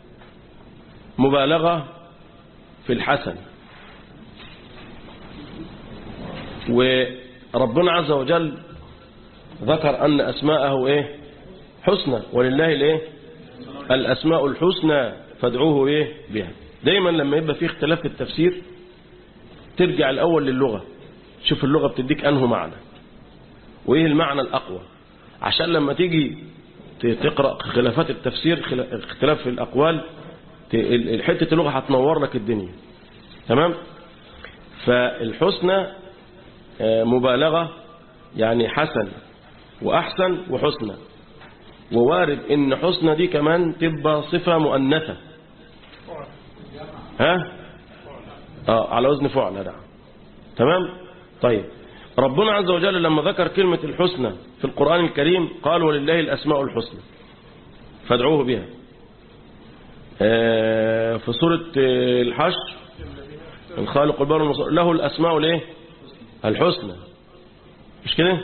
مبالغة في الحسن وربنا عز وجل ذكر أن أسماءه إيه حسنى ولله الإيه الأسماء الحسنى فادعوه إيه بها دايما لما يبقى في اختلاف في التفسير ترجع الأول للغة شوف اللغة بتديك أنه معنى وإيه المعنى الأقوى عشان لما تيجي ت- تقرأ خلافات التفسير خلا- اختلاف في الأقوال ت- ال- ال- حتة اللغة هتنور لك الدنيا تمام فالحسنى آه، مبالغة يعني حسن وأحسن وحسنى ووارد إن حسنى دي كمان تبقى صفة مؤنثة ها آه على وزن فعل نعم تمام طيب ربنا عز وجل لما ذكر كلمة الحسنى في القرآن الكريم قال ولله الأسماء الحسنى فادعوه بها آه، في سورة آه، الحشر الخالق البر والمصور له الأسماء الايه الحسنى مش كده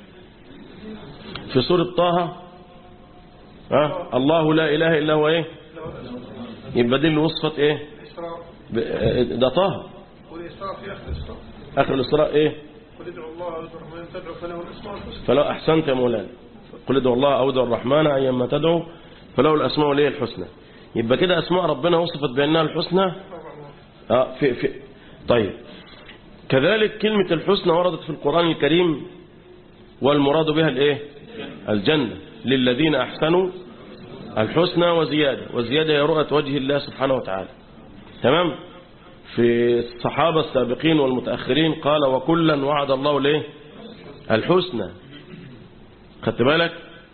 في سورة طه ها الله لا إله إلا هو ايه يبقى دي اللي وصفت ايه الإسراء ب- آه، ده طه والإسراء في آخر الإسراء آخر الإسراء ايه قل ادعوا الله أو ادعوا الرحمن تدعوا فله الأسماء الحسنى فلو أحسنت يا مولانا قل ادعوا الله أو ادعوا الرحمن أيما تدعو فله الأسماء ليه الحسنى يبقى كده أسماء ربنا وصفت بأنها الحسنى آه في في طيب كذلك كلمة الحسنى وردت في القرآن الكريم والمراد بها الايه الجنة للذين أحسنوا الحسنى وزيادة وزيادة هي رؤية وجه الله سبحانه وتعالى تمام في الصحابة السابقين والمتأخرين قال وكلا وعد الله ليه الحسنى خدت بالك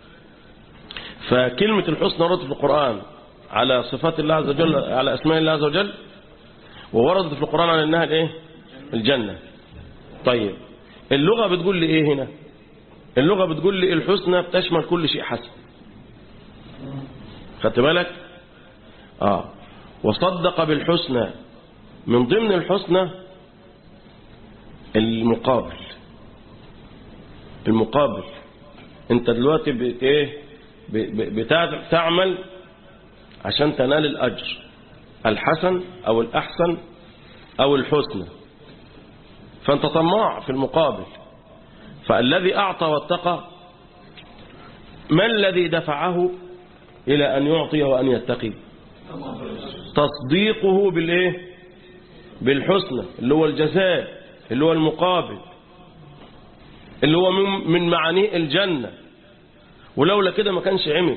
فكلمة الحسنى وردت في القرآن على صفات الله عز وجل على أسماء الله عز وجل ووردت في القرآن على أنها الإيه الجنة طيب اللغة بتقول لي إيه هنا اللغة بتقول لي الحسنى بتشمل كل شيء حسن خدت بالك آه وصدق بالحسنى من ضمن الحسنى المقابل المقابل انت دلوقتي بت ايه ب- ب- بتع- تعمل عشان تنال الاجر الحسن او الاحسن او الحسنى فانت طماع في المقابل فالذي اعطى واتقى ما الذي دفعه الى ان يعطي وان يتقي تصديقه بالايه بالحسنى اللي هو الجزاء اللي هو المقابل اللي هو من من معاني الجنة ولولا كده ما كانش عمل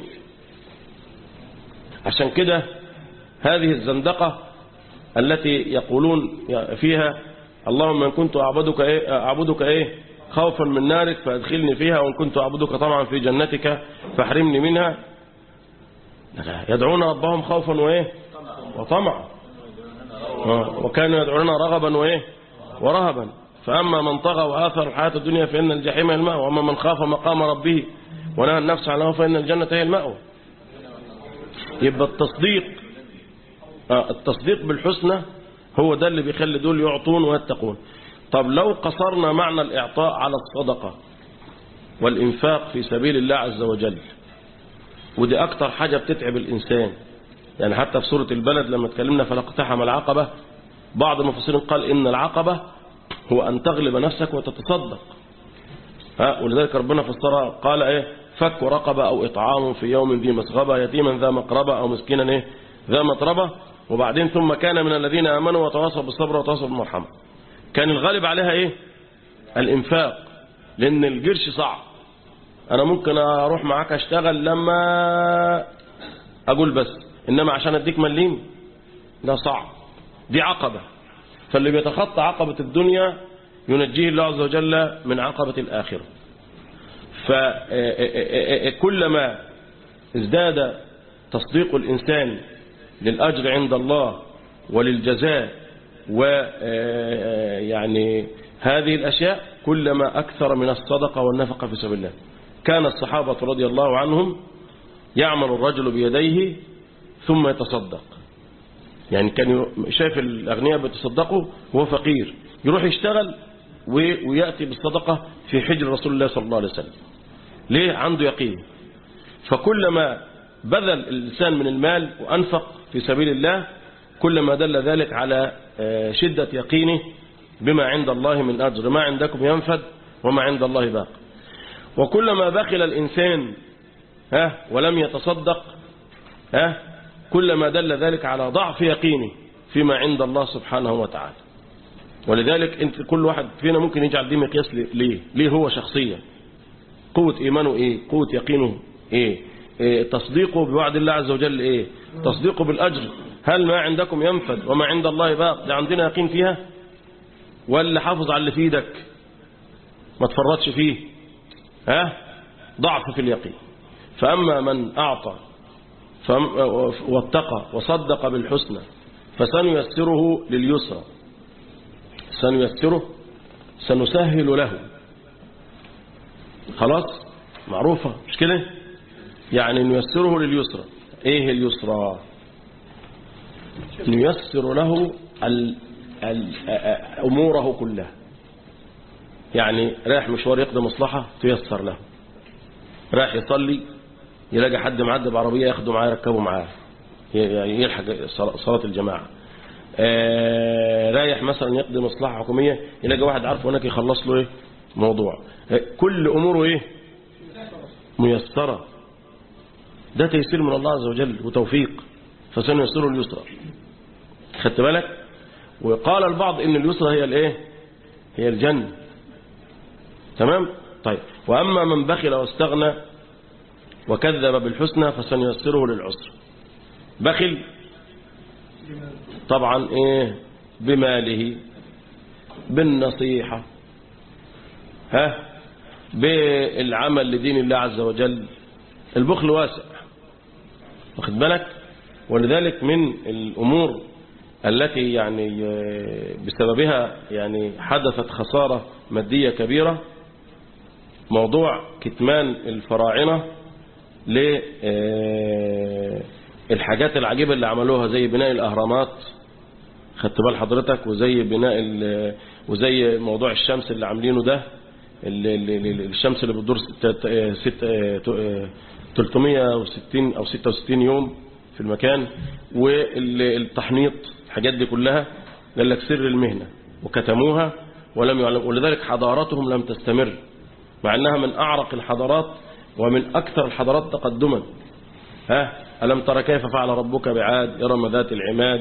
عشان كده هذه الزندقة التي يقولون فيها اللهم إن كنت أعبدك إيه, أعبدك إيه خوفا من نارك فأدخلني فيها وإن كنت أعبدك طمعا في جنتك فاحرمني منها يدعون ربهم خوفا وإيه وطمعا آه، وكانوا يدعوننا رغبا وإيه ورهبا فأما من طغى وآثر الحياة الدنيا فإن الجحيم هي المأوى وأما من خاف مقام ربه ونهى النفس عن الهوى فإن الجنة هي المأوى يبقى التصديق آه، التصديق بالحسنى هو ده اللي بيخلي دول يعطون ويتقون طب لو قصرنا معنى الإعطاء على الصدقة والإنفاق في سبيل الله عز وجل ودي أكتر حاجة بتتعب الإنسان يعني حتى في سورة البلد لما اتكلمنا فلاقتحم العقبة بعض المفسرين قال إن العقبة هو أن تغلب نفسك وتتصدق ها ولذلك ربنا فسرها قال إيه فك رقبة أو إطعام في يوم ذي مسغبة يتيما ذا مقربة أو مسكينا إيه ذا مطربة وبعدين ثم كان من الذين آمنوا وتواصوا بالصبر وتواصوا بالمرحمة كان الغالب عليها إيه الإنفاق لأن القرش صعب أنا ممكن أروح معاك أشتغل لما أقول بس إنما عشان أديك مليم ده صعب دي عقبة فاللي بيتخطى عقبة الدنيا ينجيه الله عز وجل من عقبة الآخرة فكلما ازداد تصديق الإنسان للأجر عند الله وللجزاء ويعني هذه الأشياء كلما أكثر من الصدقة والنفقة في سبيل الله كان الصحابة رضي الله عنهم يعمل الرجل بيديه ثم يتصدق يعني كان شايف الأغنياء بيتصدقوا وهو فقير يروح يشتغل ويأتي بالصدقة في حجر رسول الله صلى الله عليه وسلم ليه عنده يقين فكلما بذل الإنسان من المال وأنفق في سبيل الله كلما دل ذلك على شدة يقينه بما عند الله من أجر ما عندكم ينفد وما عند الله باق وكلما بخل الإنسان ها ولم يتصدق ها كلما دل ذلك على ضعف يقينه فيما عند الله سبحانه وتعالى ولذلك انت كل واحد فينا ممكن يجعل دي مقياس ليه ليه هو شخصيا قوة إيمانه إيه قوة يقينه إيه, إيه تصديقه بوعد الله عز وجل إيه تصديقه بالأجر هل ما عندكم ينفد وما عند الله باق ده عندنا يقين فيها ولا حافظ على اللي في ايدك ما تفرطش فيه ها ضعف في اليقين فأما من أعطى فم- واتقى وصدق بالحسنى فسنيسره لليسرى سنيسره سنسهل له خلاص معروفة مش كده يعني نيسره لليسرى ايه اليسرى نيسر له ال ال أ- أموره كلها يعني رايح مشوار يقضي مصلحة تيسر له رايح يصلي يلاقي حد معدي بعربية ياخده معاه يركبه معاه يعني يلحق صلاة صلاة الجماعة آه، رايح مثلا يقضي مصلحة حكومية يلاقي واحد عارفه هناك يخلص له ايه موضوع آه، كل أموره ايه ميسرة ده تيسير من الله عز وجل وتوفيق فسنيسره اليسرى خدت بالك وقال البعض ان اليسرى هي الايه هي الجنة تمام طيب وأما من بخل واستغنى وكذب بالحسنى فسنيسره للعسر بخل طبعا ايه بماله بالنصيحة ها بالعمل لدين الله عز وجل البخل واسع واخد بالك ولذلك من الأمور التي يعني آه، بسببها يعني حدثت خسارة مادية كبيرة موضوع كتمان الفراعنة للحاجات العجيبة اللي عملوها زي بناء الأهرامات خدت بال حضرتك وزي بناء ال- وزي موضوع الشمس اللي عاملينه ده ال- ال- ال- الشمس اللي بتدور ست- آه، ست- آه، ت- آه، 360 أو 66 يوم في المكان والتحنيط الحاجات دي كلها قال لك سر المهنة وكتموها ولم يعلم ولذلك حضارتهم لم تستمر مع أنها من أعرق الحضارات ومن أكثر الحضارات تقدما ها ألم ترى كيف فعل ربك بعاد إرم ذات العماد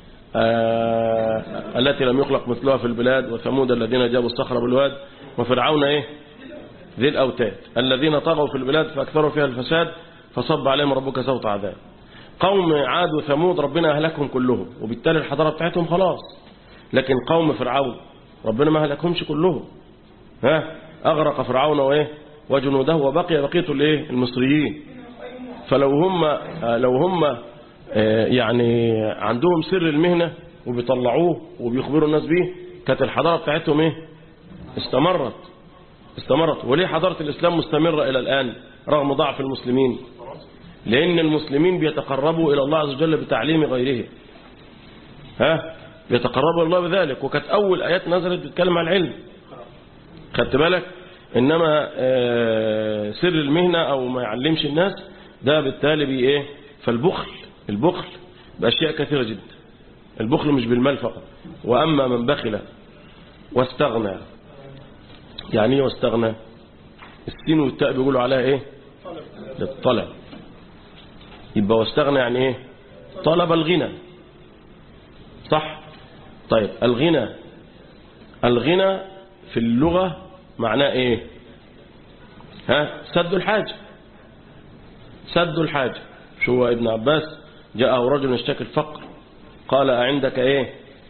آه التي لم يخلق مثلها في البلاد وثمود الذين جابوا الصخر بالواد وفرعون إيه ذي الأوتاد الذين طغوا في البلاد فأكثروا فيها الفساد فصب عليهم ربك سوط عذاب قوم عاد وثمود ربنا أهلكهم كلهم وبالتالي الحضارة بتاعتهم خلاص لكن قوم فرعون ربنا ما أهلكهمش كلهم ها أغرق فرعون وإيه وجنوده وبقي بقية الإيه المصريين فلو هم آه، لو هم آه، يعني عندهم سر المهنة وبيطلعوه وبيخبروا الناس بيه كانت الحضارة بتاعتهم إيه استمرت استمرت وليه حضارة الإسلام مستمرة إلى الآن رغم ضعف المسلمين لأن المسلمين بيتقربوا إلى الله عز وجل بتعليم غيره ها بيتقربوا إلى الله بذلك وكانت أول آيات نزلت بتتكلم عن العلم خدت بالك إنما آه، سر المهنة أو ما يعلمش الناس ده بالتالي بي إيه فالبخل البخل بأشياء كثيرة جدا البخل مش بالمال فقط وأما من بخل واستغنى يعني ايه واستغنى السين والتاء بيقولوا عليها ايه للطلب يبقى واستغنى يعني ايه طلب الغنى صح طيب الغنى الغنى في اللغة معناه ايه ها سد الحاجة سد الحاجة شو هو ابن عباس جاءه رجل يشتكي الفقر قال أعندك ايه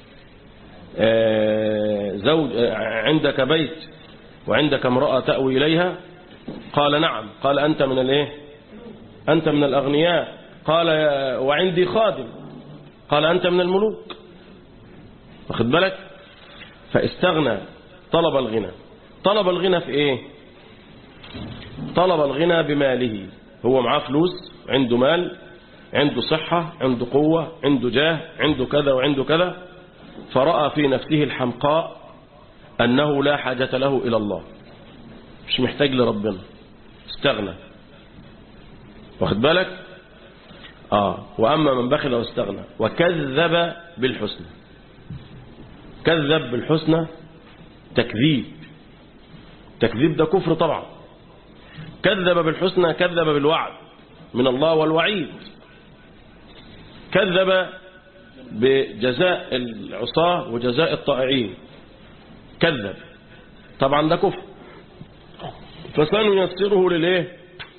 آه زوج آه عندك بيت وعندك امرأة تأوي إليها قال نعم قال أنت من الايه أنت من الأغنياء قال وعندي خادم قال أنت من الملوك واخد بالك فاستغنى طلب الغنى طلب الغنى في ايه طلب الغنى بماله هو معاه فلوس عنده مال عنده صحة عنده قوة عنده جاه عنده كذا وعنده كذا فرأى في نفسه الحمقاء أنه لا حاجة له إلى الله مش محتاج لربنا استغنى واخد بالك آه وأما من بخل واستغنى وكذب بالحسنى كذب بالحسنى تكذيب تكذيب ده كفر طبعا كذب بالحسنى كذب بالوعد من الله والوعيد كذب بجزاء العصاة وجزاء الطائعين كذب طبعا ده كفر فسنيسره للايه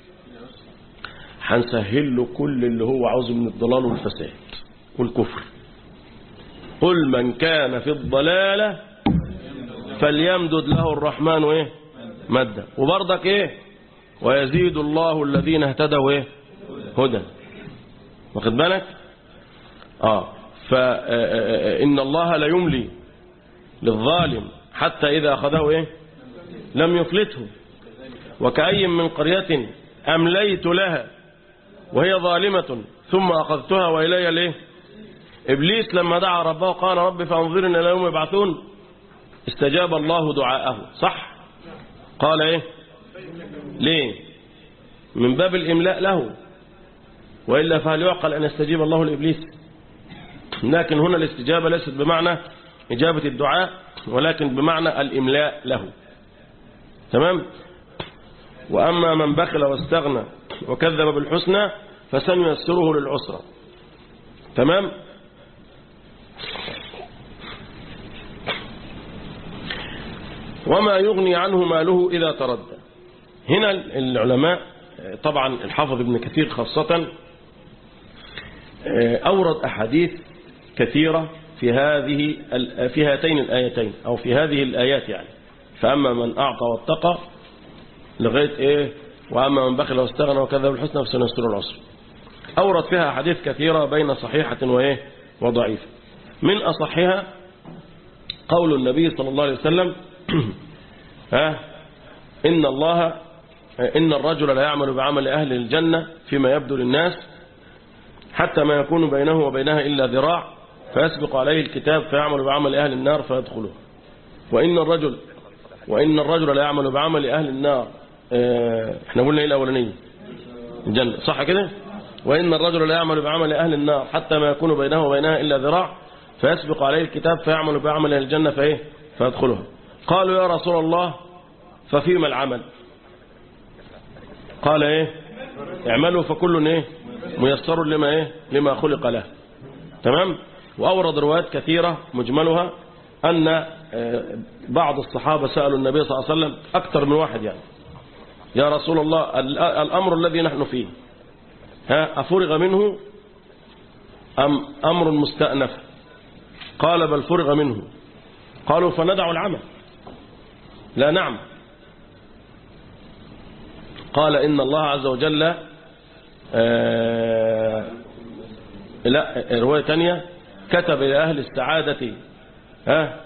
هنسهل له كل اللي هو عاوزه من الضلال والفساد والكفر قل من كان في الضلالة فليمدد له الرحمن ايه مدا وبرضك ايه ويزيد الله الذين اهتدوا ايه هدى واخد بالك اه فإن الله لا يملي للظالم حتى إذا أخذه إيه لم يفلته وكأي من قرية أمليت لها وهي ظالمة ثم أخذتها وإلي ليه إبليس لما دعا ربه قال رب فانظرنا إلى يوم يبعثون استجاب الله دعاءه صح قال إيه ليه من باب الإملاء له وإلا فهل يعقل أن يستجيب الله لإبليس لكن هنا الاستجابة ليست بمعنى إجابة الدعاء ولكن بمعنى الإملاء له تمام وأما من بخل واستغنى وكذب بالحسنى فسنيسره للعسرى تمام وما يغني عنه ماله إذا تردى هنا العلماء طبعا الحافظ ابن كثير خاصة أورد أحاديث كثيرة في هذه في هاتين الآيتين أو في هذه الآيات يعني فأما من أعطى واتقى لغاية إيه وأما من بخل واستغنى وكذب الحسنى فسنيسر العسر أورد فيها أحاديث كثيرة بين صحيحة وإيه وضعيفة من أصحها قول النبي صلى الله عليه وسلم ها إن الله إن الرجل لا يعمل بعمل أهل الجنة فيما يبدو للناس حتى ما يكون بينه وبينها إلا ذراع فيسبق عليه الكتاب فيعمل بعمل أهل النار فيدخله وإن الرجل وإن الرجل لا يعمل بعمل أهل النار اه احنا قلنا ايه الاولانيه الجنة صح كده وإن الرجل لا يعمل بعمل أهل النار حتى ما يكون بينه وبينها إلا ذراع فيسبق عليه الكتاب فيعمل بعمل أهل الجنة فإيه فيدخلها قالوا يا رسول الله ففيما العمل قال ايه اعملوا فكل ايه ميسر لما ايه لما خلق له تمام واورد روايات كثيرة مجملها ان بعض الصحابة سألوا النبي صلى الله عليه وسلم اكثر من واحد يعني يا رسول الله الامر الذي نحن فيه ها افرغ منه ام امر مستأنف قال بل فرغ منه قالوا فندع العمل لا نعم قال إن الله عز وجل آه لا رواية تانية كتب إلى أهل السعادة ها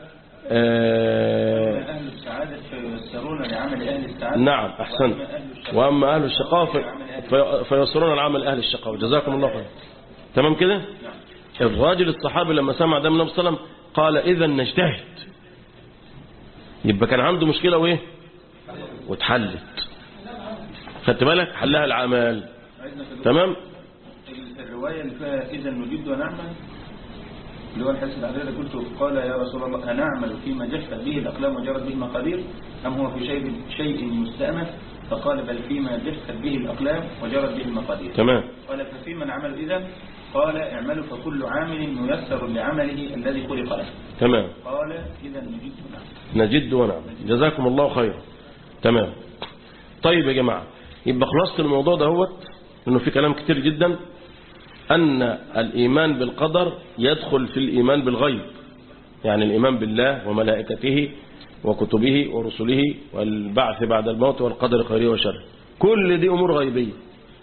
آه أهل السعادة فييسرون لعمل أهل السعادة نعم أحسنت وأما أهل الشقاء في فييسرون لعمل أهل الشقاء جزاكم الله خير تمام كده الراجل الصحابي لما سمع ده من النبي صلى الله عليه وسلم قال إذا نجتهد يبقى كان عنده مشكلة وإيه واتحلت خدت بالك حلها العمل تمام الرواية اللي فيها إذا نجد ونعمل اللي هو الحديث العديد قلت قال يا رسول الله أنعمل فيما جفت به الأقلام وجرت به المقادير أم هو في شيء شيء مستأنف فقال بل فيما جفت به الأقلام وجرت به المقادير تمام قال ففيما نعمل إذا قال اعملوا فكل عامل ميسر لعمله الذي خلق له تمام قال إذا نجد ونعمل نجد ونعمل جزاكم الله خيرا تمام طيب يا جماعة يبقى خلاصة الموضوع ده هو انه في كلام كتير جدا ان الايمان بالقدر يدخل في الايمان بالغيب يعني الايمان بالله وملائكته وكتبه ورسله والبعث بعد الموت والقدر خيره وشره كل دي امور غيبية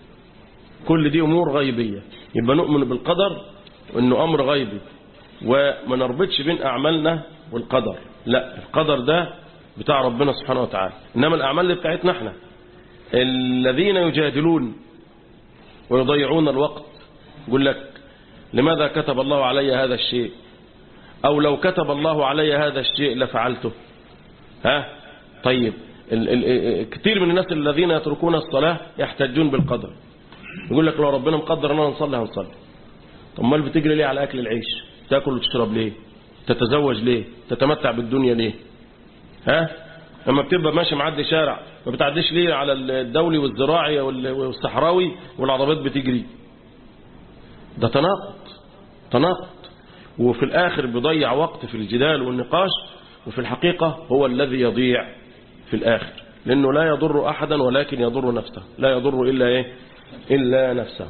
كل دي امور غيبية يبقى نؤمن بالقدر وانه امر غيبي وما نربطش بين اعمالنا والقدر لا القدر ده بتاع ربنا سبحانه وتعالى انما الاعمال اللي بتاعتنا احنا الذين يجادلون ويضيعون الوقت يقول لك لماذا كتب الله علي هذا الشيء أو لو كتب الله علي هذا الشيء لفعلته ها طيب ال ال كثير من الناس الذين يتركون الصلاة يحتجون بالقدر يقول لك لو ربنا مقدر أننا نصلي هنصلي طب امال بتجري ليه على أكل العيش تاكل وتشرب ليه تتزوج ليه تتمتع بالدنيا ليه ها لما بتبقى ماشي معدي شارع ما بتعديش ليه على الدولي والزراعي والصحراوي والعربيات بتجري ده تناقض تناقض وفي الآخر بيضيع وقت في الجدال والنقاش وفي الحقيقة هو الذي يضيع في الآخر لأنه لا يضر أحدا ولكن يضر نفسه لا يضر إلا إيه إلا نفسه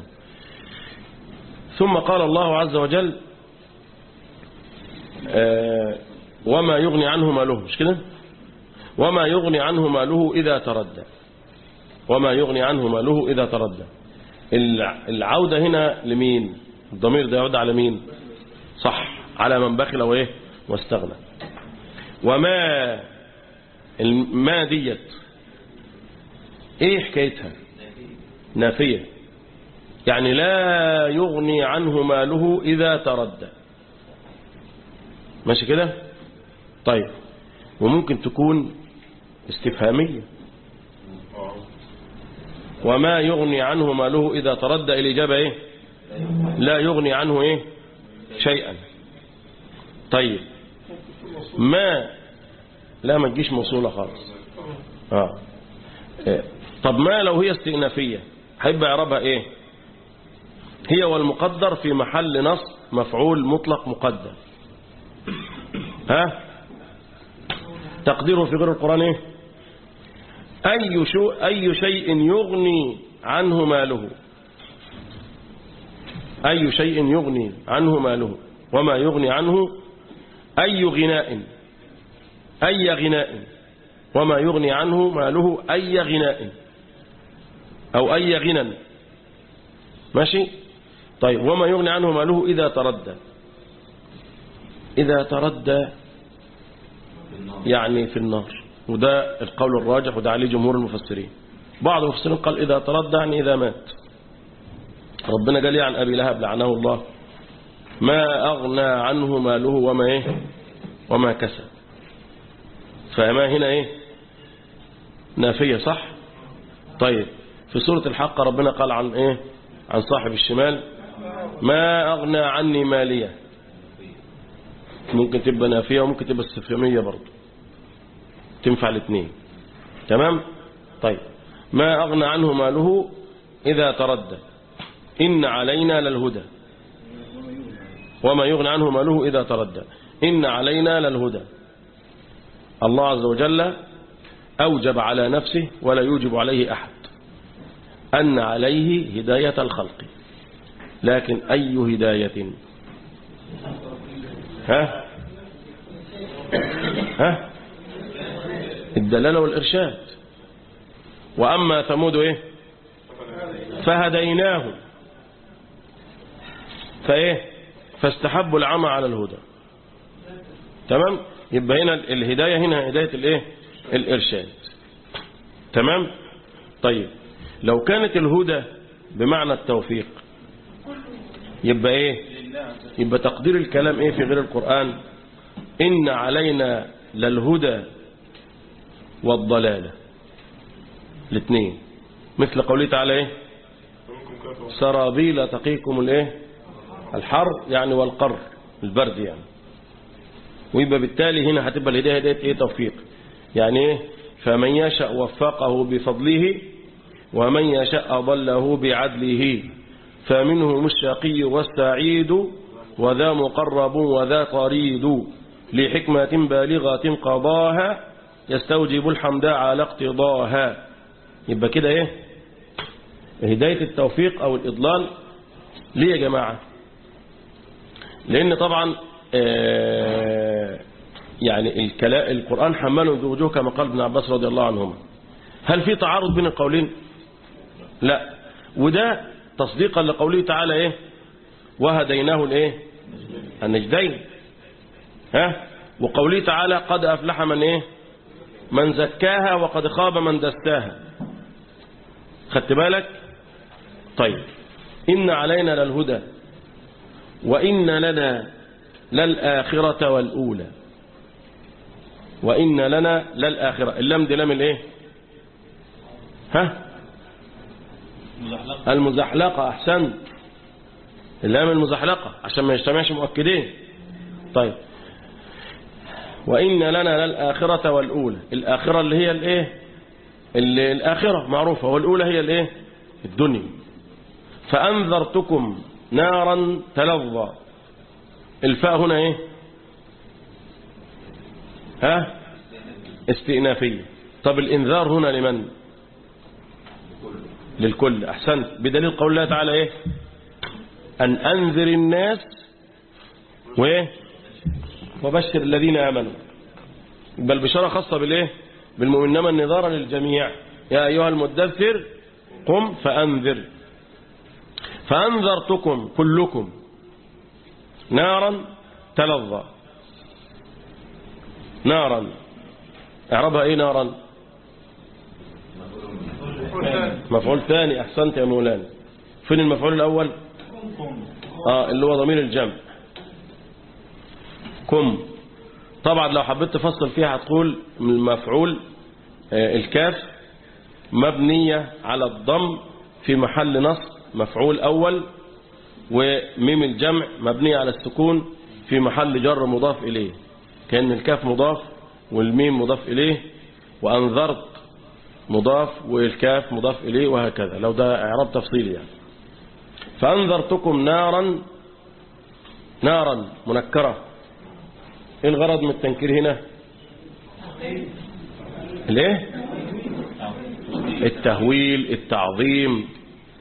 ثم قال الله عز وجل آه وما يغني عنه ماله مش كده وما يغني عنه ماله إذا تردى وما يغني عنه ماله إذا تردى الع- العودة هنا لمين الضمير ده يعود على مين صح على من بخل وايه واستغنى وما الما ديت ايه حكايتها نافية يعني لا يغني عنه ماله إذا تردى ماشي كده طيب وممكن تكون استفهامية وما يغني عنه ماله إذا تردى الإجابة إيه لا يغني عنه إيه شيئا طيب ما لا ما تجيش موصولة خالص آه. إيه. طب ما لو هي استئنافية هيبقى إعرابها إيه هي والمقدر في محل نص مفعول مطلق مقدر ها تقديره في غير القرآن إيه أي, شو أي شيء يغني عنه ماله أي شيء يغني عنه ماله وما يغني عنه أي غناء أي غناء وما يغني عنه ماله أي غناء أو أي غنى ماشي طيب وما يغني عنه ماله إذا تردى إذا تردى يعني في النار وده القول الراجح وده عليه جمهور المفسرين بعض المفسرين قال إذا تردى يعني إذا مات ربنا قال لي عن أبي لهب لعنه الله ما أغنى عنه ماله وما إيه وما كسب فما هنا إيه نافية صح طيب في سورة الحق ربنا قال عن إيه عن صاحب الشمال ما أغنى عني مالية ممكن تبقى نافية وممكن تبقى استفهامية برضه تنفع الاثنين تمام طيب ما أغنى عنه ماله إذا تردى إن علينا للهدى وما يغنى عنه ماله إذا تردى إن علينا للهدى الله عز وجل أوجب على نفسه ولا يوجب عليه أحد أن عليه هداية الخلق لكن أي هداية ها ها الدلالة والإرشاد وأما ثمود إيه فهديناه فإيه فاستحبوا العمى على الهدى تمام يبقى هنا الهداية هنا هداية الإيه الإرشاد تمام طيب لو كانت الهدى بمعنى التوفيق يبقى إيه يبقى تقدير الكلام إيه في غير القرآن إن علينا للهدى والضلالة الاثنين مثل قوله تعالى ايه سرابيل تقيكم الايه الحر يعني والقر البرد يعني ويبقى بالتالي هنا هتبقى الهداية هداية ايه توفيق يعني ايه فمن يشاء وفقه بفضله ومن يشاء ضله بعدله فمنهم الشقي والسعيد وذا مقرب وذا طريد لحكمة بالغة قضاها يستوجب الحمد على اقتضاها يبقى كده ايه هداية التوفيق او الاضلال ليه يا جماعة لان طبعا آه يعني الكلام القرآن حمله بوجوه كما قال ابن عباس رضي الله عنهما هل في تعارض بين القولين لا وده تصديقا لقوله تعالى ايه وهديناه الايه النجدين ها وقوله تعالى قد افلح من ايه من زكاها وقد خاب من دستاها خدت بالك طيب إن علينا للهدى وإن لنا للآخرة والأولى وإن لنا للآخرة اللام دي لام الايه ها المزحلقة أحسن اللام المزحلقة عشان ما يجتمعش مؤكدين طيب وإن لنا للآخرة والأولى الآخرة اللي هي الإيه اللي الآخرة معروفة والأولى هي الإيه الدنيا فأنذرتكم نارا تلظى الفاء هنا إيه ها استئنافية طب الإنذار هنا لمن للكل أحسنت بدليل قول الله تعالى إيه أن أنذر الناس وإيه وبشر الذين آمنوا بل البشارة خاصة بالإيه بالمؤمن إنما النذار للجميع يا أيها المدثر قم فأنذر فأنذرتكم كلكم نارا تلظى نارا اعربها ايه نارا مفعول ثاني احسنت يا مولانا فين المفعول الاول اه اللي هو ضمير الجمع كم طبعا لو حبيت تفصل فيها هتقول من المفعول آه الكاف مبنية على الضم في محل نصب مفعول أول وميم الجمع مبنية على السكون في محل جر مضاف إليه كأن الكاف مضاف والميم مضاف إليه وأنذرت مضاف والكاف مضاف إليه وهكذا لو ده إعراب تفصيلي يعني فأنذرتكم نارا نارا منكرة إيه الغرض من التنكير هنا ليه التهويل التعظيم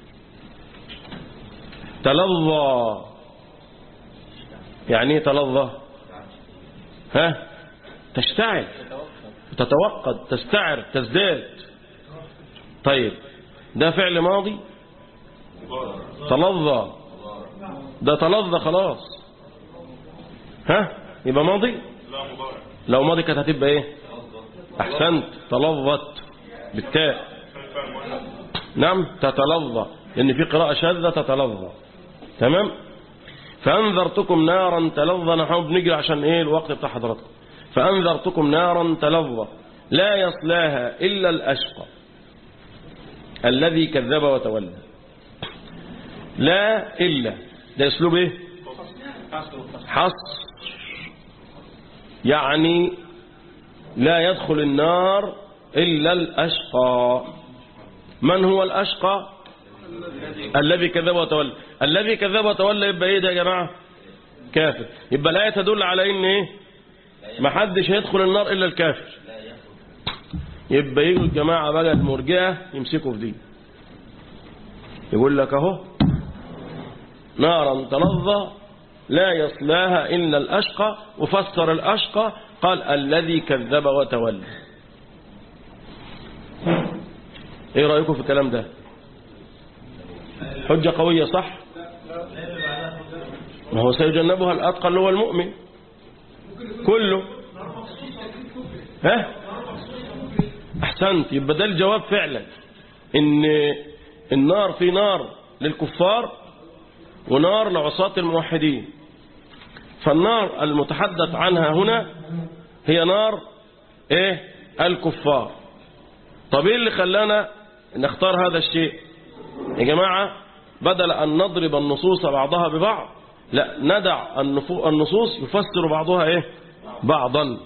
تلظى يعني ايه تلظى ها تشتعل تتوقد تستعر تزداد طيب ده فعل ماضي تلظى ده تلظى خلاص ها يبقى ماضي لا مضارع لو ماضي كانت هتبقى ايه احسنت تلظت بالتاء فعل مؤنث نعم تتلظى لان في قراءة شاذة تتلظى تمام فأنذرتكم نارا تلظى نحن بنجري عشان ايه الوقت بتاع حضراتكم فأنذرتكم نارا تلظى لا يصلاها إلا الأشقى الذي كذب وتولى لا إلا ده اسلوب ايه حصر يعني لا يدخل النار إلا الأشقى من هو الأشقى الذي كذب وتولى الذي كذب وتولى يبقى ايه ده يا جماعة كافر يبقى الآية تدل على ان ايه محدش هيدخل النار إلا الكافر يبقى يجوا الجماعة بقى المرجئة يمسكوا في دي يقول لك اهو نارا تلظى لا يصلاها إلا الأشقى وفسر الأشقى قال الذي كذب وتولى ايه رأيكم في الكلام ده حجة قوية صح ما هو سيجنبها الأتقى اللي هو المؤمن كله ها أحسنت يبقى ده الجواب فعلا إن النار في نار للكفار ونار لعصاة الموحدين فالنار المتحدث عنها هنا هي نار ايه الكفار طب ايه اللي خلانا نختار هذا الشيء يا جماعة بدل أن نضرب النصوص بعضها ببعض لا ندع النفو- النصوص يفسر بعضها ايه بعضا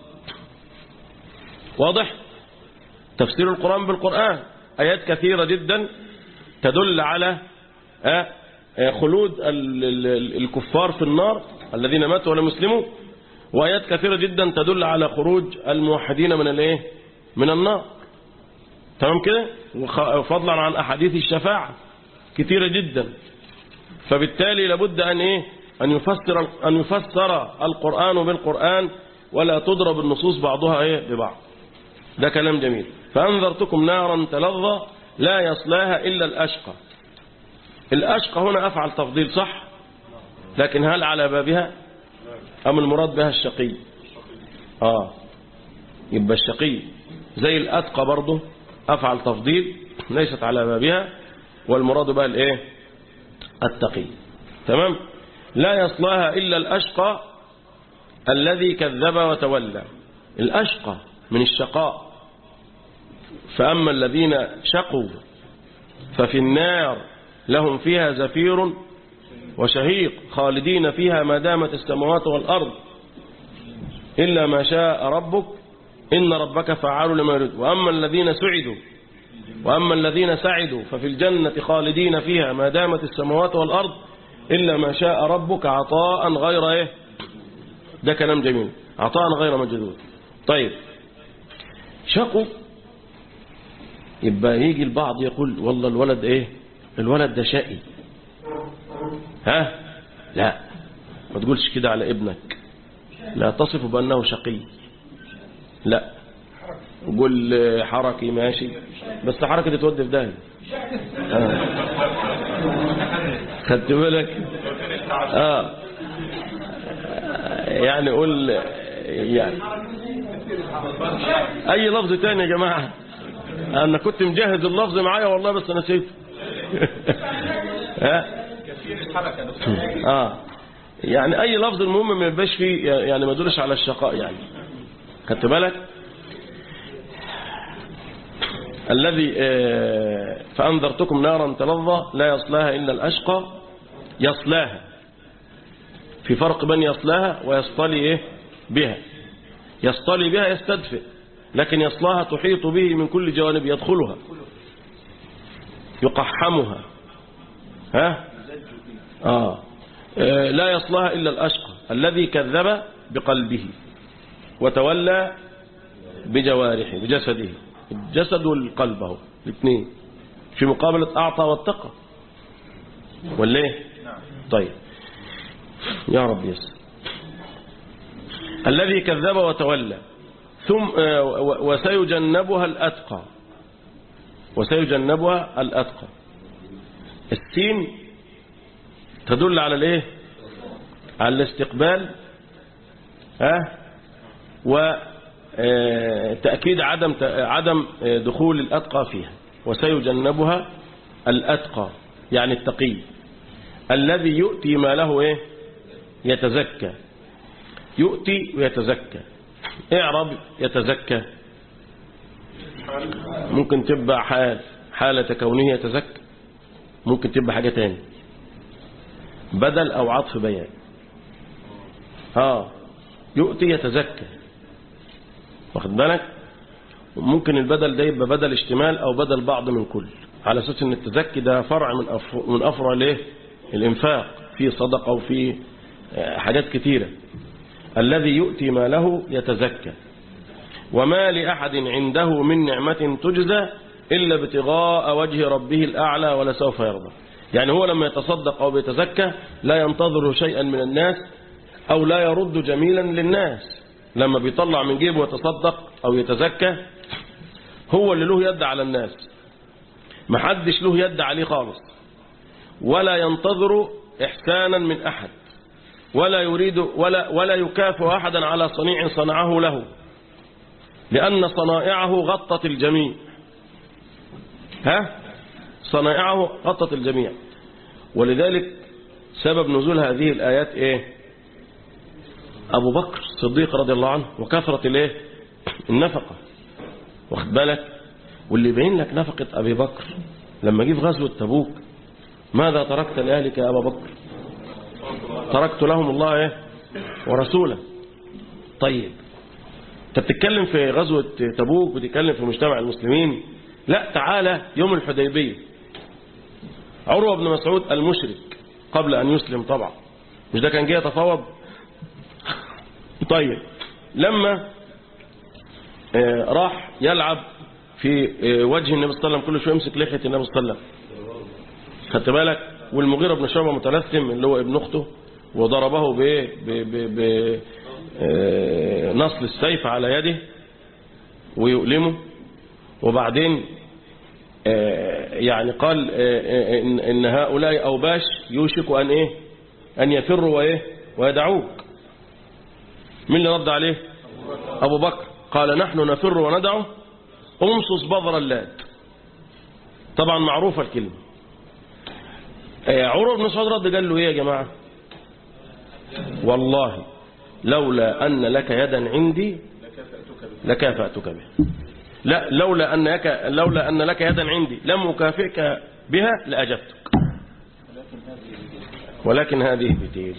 واضح تفسير القرآن بالقرآن آيات كثيرة جدا تدل على آه، آه، خلود ال- ال- ال- الكفار في النار الذين ماتوا ولم يسلموا وآيات كثيرة جدا تدل على خروج الموحدين من الايه من النار تمام كده وخ- وفضلا عن أحاديث الشفاعة كثيرة جدا فبالتالي لابد أن إيه أن يفسر أن يفسر القرآن بالقرآن ولا تضرب النصوص بعضها إيه ببعض ده كلام جميل فأنذرتكم نارا تلظى لا يصلاها إلا الأشقى الأشقى هنا أفعل تفضيل صح لكن هل على بابها أم المراد بها الشقي آه يبقى الشقي زي الأتقى برضه أفعل تفضيل ليست على بابها والمراد بها الإيه التقي تمام لا يصلاها إلا الأشقى الذي كذب وتولى الأشقى من الشقاء فأما الذين شقوا ففي النار لهم فيها زفير وشهيق خالدين فيها ما دامت السماوات والأرض إلا ما شاء ربك إن ربك فعال لما يريد وأما الذين سعدوا وأما الذين سعدوا ففي الجنة خالدين فيها ما دامت السماوات والأرض إلا ما شاء ربك عطاء غير إيه ده كلام جميل عطاء غير مجدود طيب شقوا يبقى يجي البعض يقول والله الولد ايه الولد ده شقي ها لا ما تقولش كده على ابنك لا تصف بأنه شقي لا قول حركي ماشي بس حركة تودي في داهية آه. خدت بالك اه يعني قول يعني اي لفظ تاني يا جماعة انا كنت مجهز اللفظ معايا والله بس نسيته ها اه يعني اي لفظ المهم ما يبقاش فيه يعني ما يدلش على الشقاء يعني خدت بالك الذي آه، فأنذرتكم نارا تلظى لا يصلاها إلا الأشقى يصلاها في فرق بين يصلاها ويصطلي إيه بها يصطلي بها يستدفئ لكن يصلاها تحيط به من كل جوانب يدخلها يقحمها ها آه. آه لا يصلاها إلا الأشقى الذي كذب بقلبه وتولى بجوارحه بجسده الجسد والقلب اهو الاثنين في مقابلة أعطى واتقى ولا ايه طيب يا رب يسر الذي كذب وتولى ثم آه، و- وسيجنبها الأتقى وسيجنبها الأتقى السين تدل على الايه على الاستقبال ها وتأكيد عدم عدم دخول الأتقى فيها وسيجنبها الأتقى يعني التقي الذي يؤتي ما له إيه يتزكى يؤتي ويتزكى اعرب يتزكى ممكن تبقى حال حالة كونه يتزكى ممكن تبقى حاجة تاني بدل أو عطف بيان اه يؤتي يتزكى واخد بالك ممكن البدل ده يبقى بدل اشتمال او بدل بعض من كل على اساس ان التزكي ده فرع من أفر من افرع الايه الانفاق في صدقه وفي آه، حاجات كتيره الذي يؤتي ما له يتزكى وما لاحد عنده من نعمه تجزى الا ابتغاء وجه ربه الاعلى ولسوف يرضى يعني هو لما يتصدق او بيتزكى لا ينتظر شيئا من الناس او لا يرد جميلا للناس لما بيطلع من جيبه ويتصدق او يتزكى هو اللي له يد على الناس محدش له يد عليه خالص ولا ينتظر احسانا من احد ولا يريد ولا ولا يكافئ احدا على صنيع صنعه له لان صنائعه غطت الجميع ها صنائعه غطت الجميع ولذلك سبب نزول هذه الايات ايه أبو بكر الصديق رضي الله عنه وكثرة الايه النفقة واخد بالك واللي يبين لك نفقة أبي بكر لما جه في غزوة تبوك ماذا تركت لأهلك يا أبا بكر تركت لهم الله ايه ورسوله طيب انت بتتكلم في غزوة تبوك بتتكلم في مجتمع المسلمين لا تعالى يوم الحديبية عروة بن مسعود المشرك قبل أن يسلم طبعا مش ده كان جاي يتفاوض طيب لما آه، راح يلعب في آه، وجه النبي صلى الله عليه وسلم كل شويه يمسك لحيه النبي صلى الله عليه وسلم خدت بالك والمغيرة بن شعبة متلثم اللي هو ابن اخته وضربه ب ب ب آه، نصل السيف على يده ويؤلمه وبعدين آه، يعني قال آه، آه، إن, إن هؤلاء أوباش يوشك أن إيه أن يفروا وإيه ويدعوك مين اللي رد عليه أبو بكر قال نحن نفر وندعه أمصص بذر اللات طبعا معروفة الكلمة آه، عروة بن مسعود رد قال له ايه يا جماعة والله لولا أن لك يدا عندي لكافأتك بها لا لولا أن لك لولا أن لك يدا عندي لم أكافئك بها لأجبتك ولكن هذه بتلك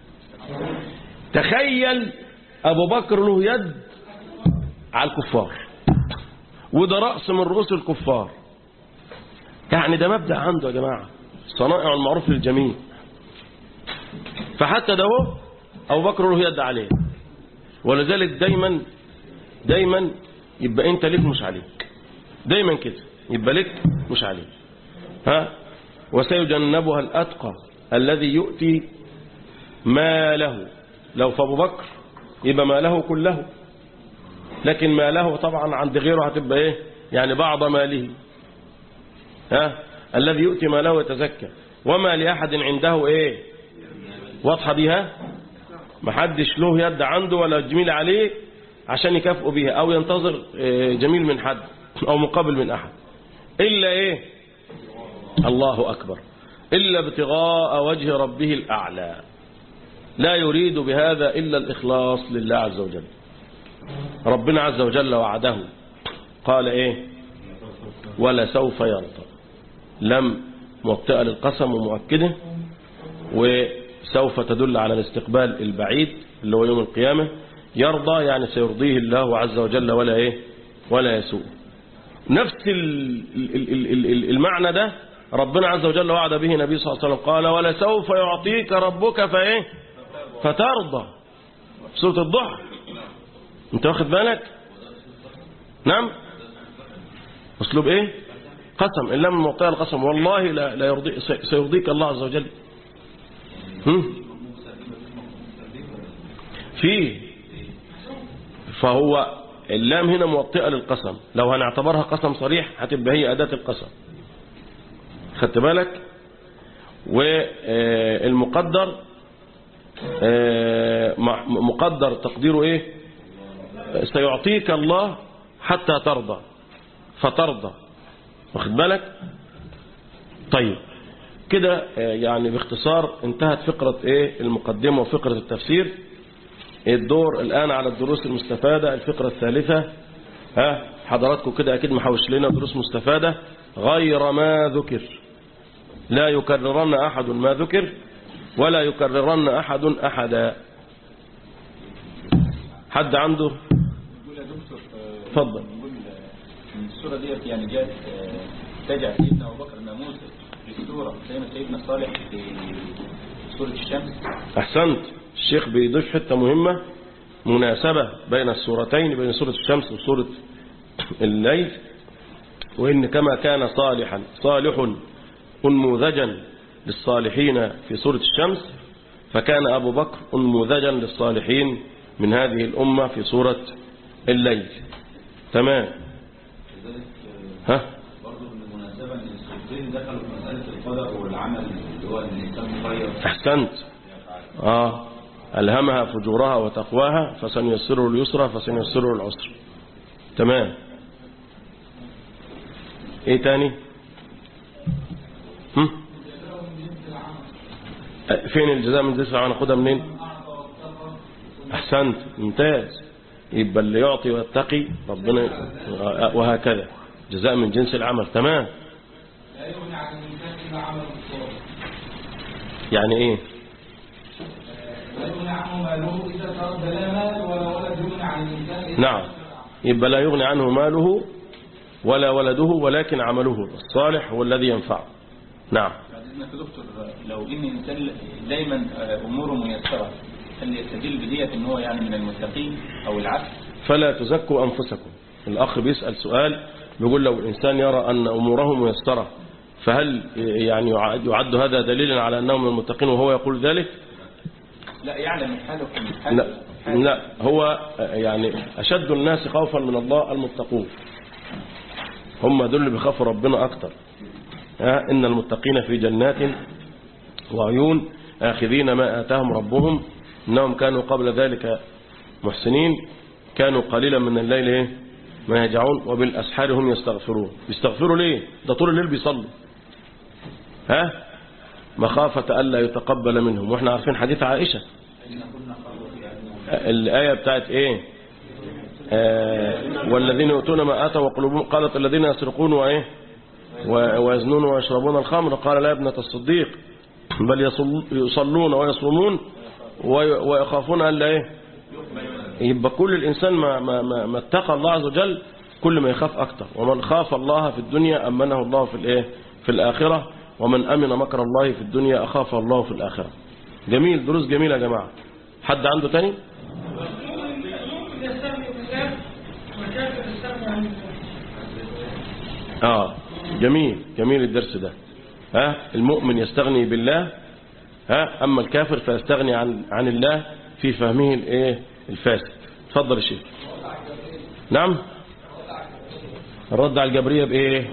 تخيل أبو بكر له يد على الكفار وده رأس من رؤوس الكفار يعني ده مبدأ عنده يا جماعة صنائع المعروف للجميع فحتى ده هو أبو بكر له يد عليه ولذلك دايما دايما يبقى انت ليك مش عليك دايما كده يبقى ليك مش عليك ها وسيجنبها الأتقى الذي يؤتي ماله لو في أبو بكر يبقى ماله كله لكن ماله طبعا عند غيره هتبقى ايه يعني بعض ماله ها الذي يؤتي ماله يتزكى وما لأحد عنده ايه واضحة بها محدش له يد عنده ولا جميل عليه عشان يكافئه بيها او ينتظر آه، جميل من حد او مقابل من احد الا ايه الله اكبر الا ابتغاء وجه ربه الاعلى لا يريد بهذا الا الاخلاص لله عز وجل ربنا عز وجل وعده قال ايه ولا سوف يرضى لم موطئة للقسم ومؤكده وسوف تدل على الاستقبال البعيد اللي هو يوم القيامة يرضى يعني سيرضيه الله عز وجل ولا ايه ولا يسوء نفس ال- ال- ال- ال- ال- المعنى ده ربنا عز وجل وعد به النبي صلى الله عليه وسلم قال ولا سوف يعطيك ربك فايه فترضى سورة الضحى انت واخد بالك نعم اسلوب ايه قسم إلا من موقع القسم والله لا, لا يرضي سي- سيرضيك الله عز وجل هم؟ فيه فهو اللام هنا موطئة للقسم لو هنعتبرها قسم صريح هتبقى هي أداة القسم خدت بالك والمقدر مقدر تقديره ايه سيعطيك الله حتى ترضى فترضى واخد بالك طيب كده آه، يعني باختصار انتهت فقرة ايه المقدمة وفقرة التفسير الدور الآن على الدروس المستفادة الفقرة الثالثة ها حضراتكم كده أكيد محوش لنا دروس مستفادة غير ما ذكر لا يكررن أحد ما ذكر ولا يكررن أحد أحدا حد عنده يقول يا دكتور آه، اتفضل. نقول آه، ان السوره ديت يعني جاءت آه، تجعل سيدنا ابو بكر نموذج للسوره زي ما سيدنا صالح في سوره الشمس أحسنت الشيخ بيضيف حتة مهمة مناسبة بين السورتين بين سورة الشمس وسورة الليل وإن كما كان صالحا صالح أنموذجا للصالحين في سورة الشمس فكان أبو بكر أنموذجا للصالحين من هذه الأمة في سورة الليل تمام ها برضه بالمناسبة ان السلطين دخلوا في مسألة القدر والعمل اللي هو ان الانسان مخير أحسنت آه ألهمها فجورها وتقواها فسنيسره اليسرى فسنيسره العسر تمام ايه تاني هم؟ أه، فين الجزاء من جنس العمل ناخدها منين احسنت ممتاز يبقى اللي يعطي ويتقي ربنا آه، وهكذا جزاء من جنس العمل تمام يعني ايه نعم يبقى لا يغني عنه ماله ولا ولده ولكن عمله الصالح هو الذي ينفعه نعم بعد اذنك يا دكتور آه، لو ان الانسان دايما آه، اموره ميسره هل يستدل بديت ان هو يعني من المتقين او العكس فلا تزكوا أنفسكم الأخ بيسأل سؤال بيقول لو الإنسان يرى أن أموره ميسرة فهل يعني يعد يعد هذا دليلا على أنه من المتقين وهو يقول ذلك لا يعلم من حاله من حاله لا حاله. لا هو يعني أشد الناس خوفا من الله المتقون هم دول اللي بيخافوا ربنا أكتر ها إن المتقين في جنات وعيون آخذين ما آتاهم ربهم إنهم كانوا قبل ذلك محسنين كانوا قليلا من الليل إيه؟ ما يهجعون وبالأسحار هم يستغفرون يستغفروا ليه ده طول الليل بيصلوا ها مخافة ألا يتقبل منهم واحنا عارفين حديث عائشة الآية بتاعت ايه آه والذين يؤتون ما آتوا وقلوبهم قالت الذين يسرقون وإيه و- ويزنون ويشربون الخمر قال لا يا ابنة الصديق بل يصل- يصلون ويصومون وي- ويخافون أن لا إيه يبقى كل الإنسان ما, ما, ما, ما اتقى الله عز وجل كل ما يخاف أكتر ومن خاف الله في الدنيا أمنه الله في الإيه في الآخرة ومن أمن مكر الله في الدنيا أخاف الله في الآخرة جميل دروس جميلة يا جماعة حد عنده تاني آه جميل جميل الدرس ده ها المؤمن يستغني بالله ها أما الكافر فيستغني عن عن الله في فهمه الايه الفاسد اتفضل يا شيخ نعم الرد على الجبرية بإيه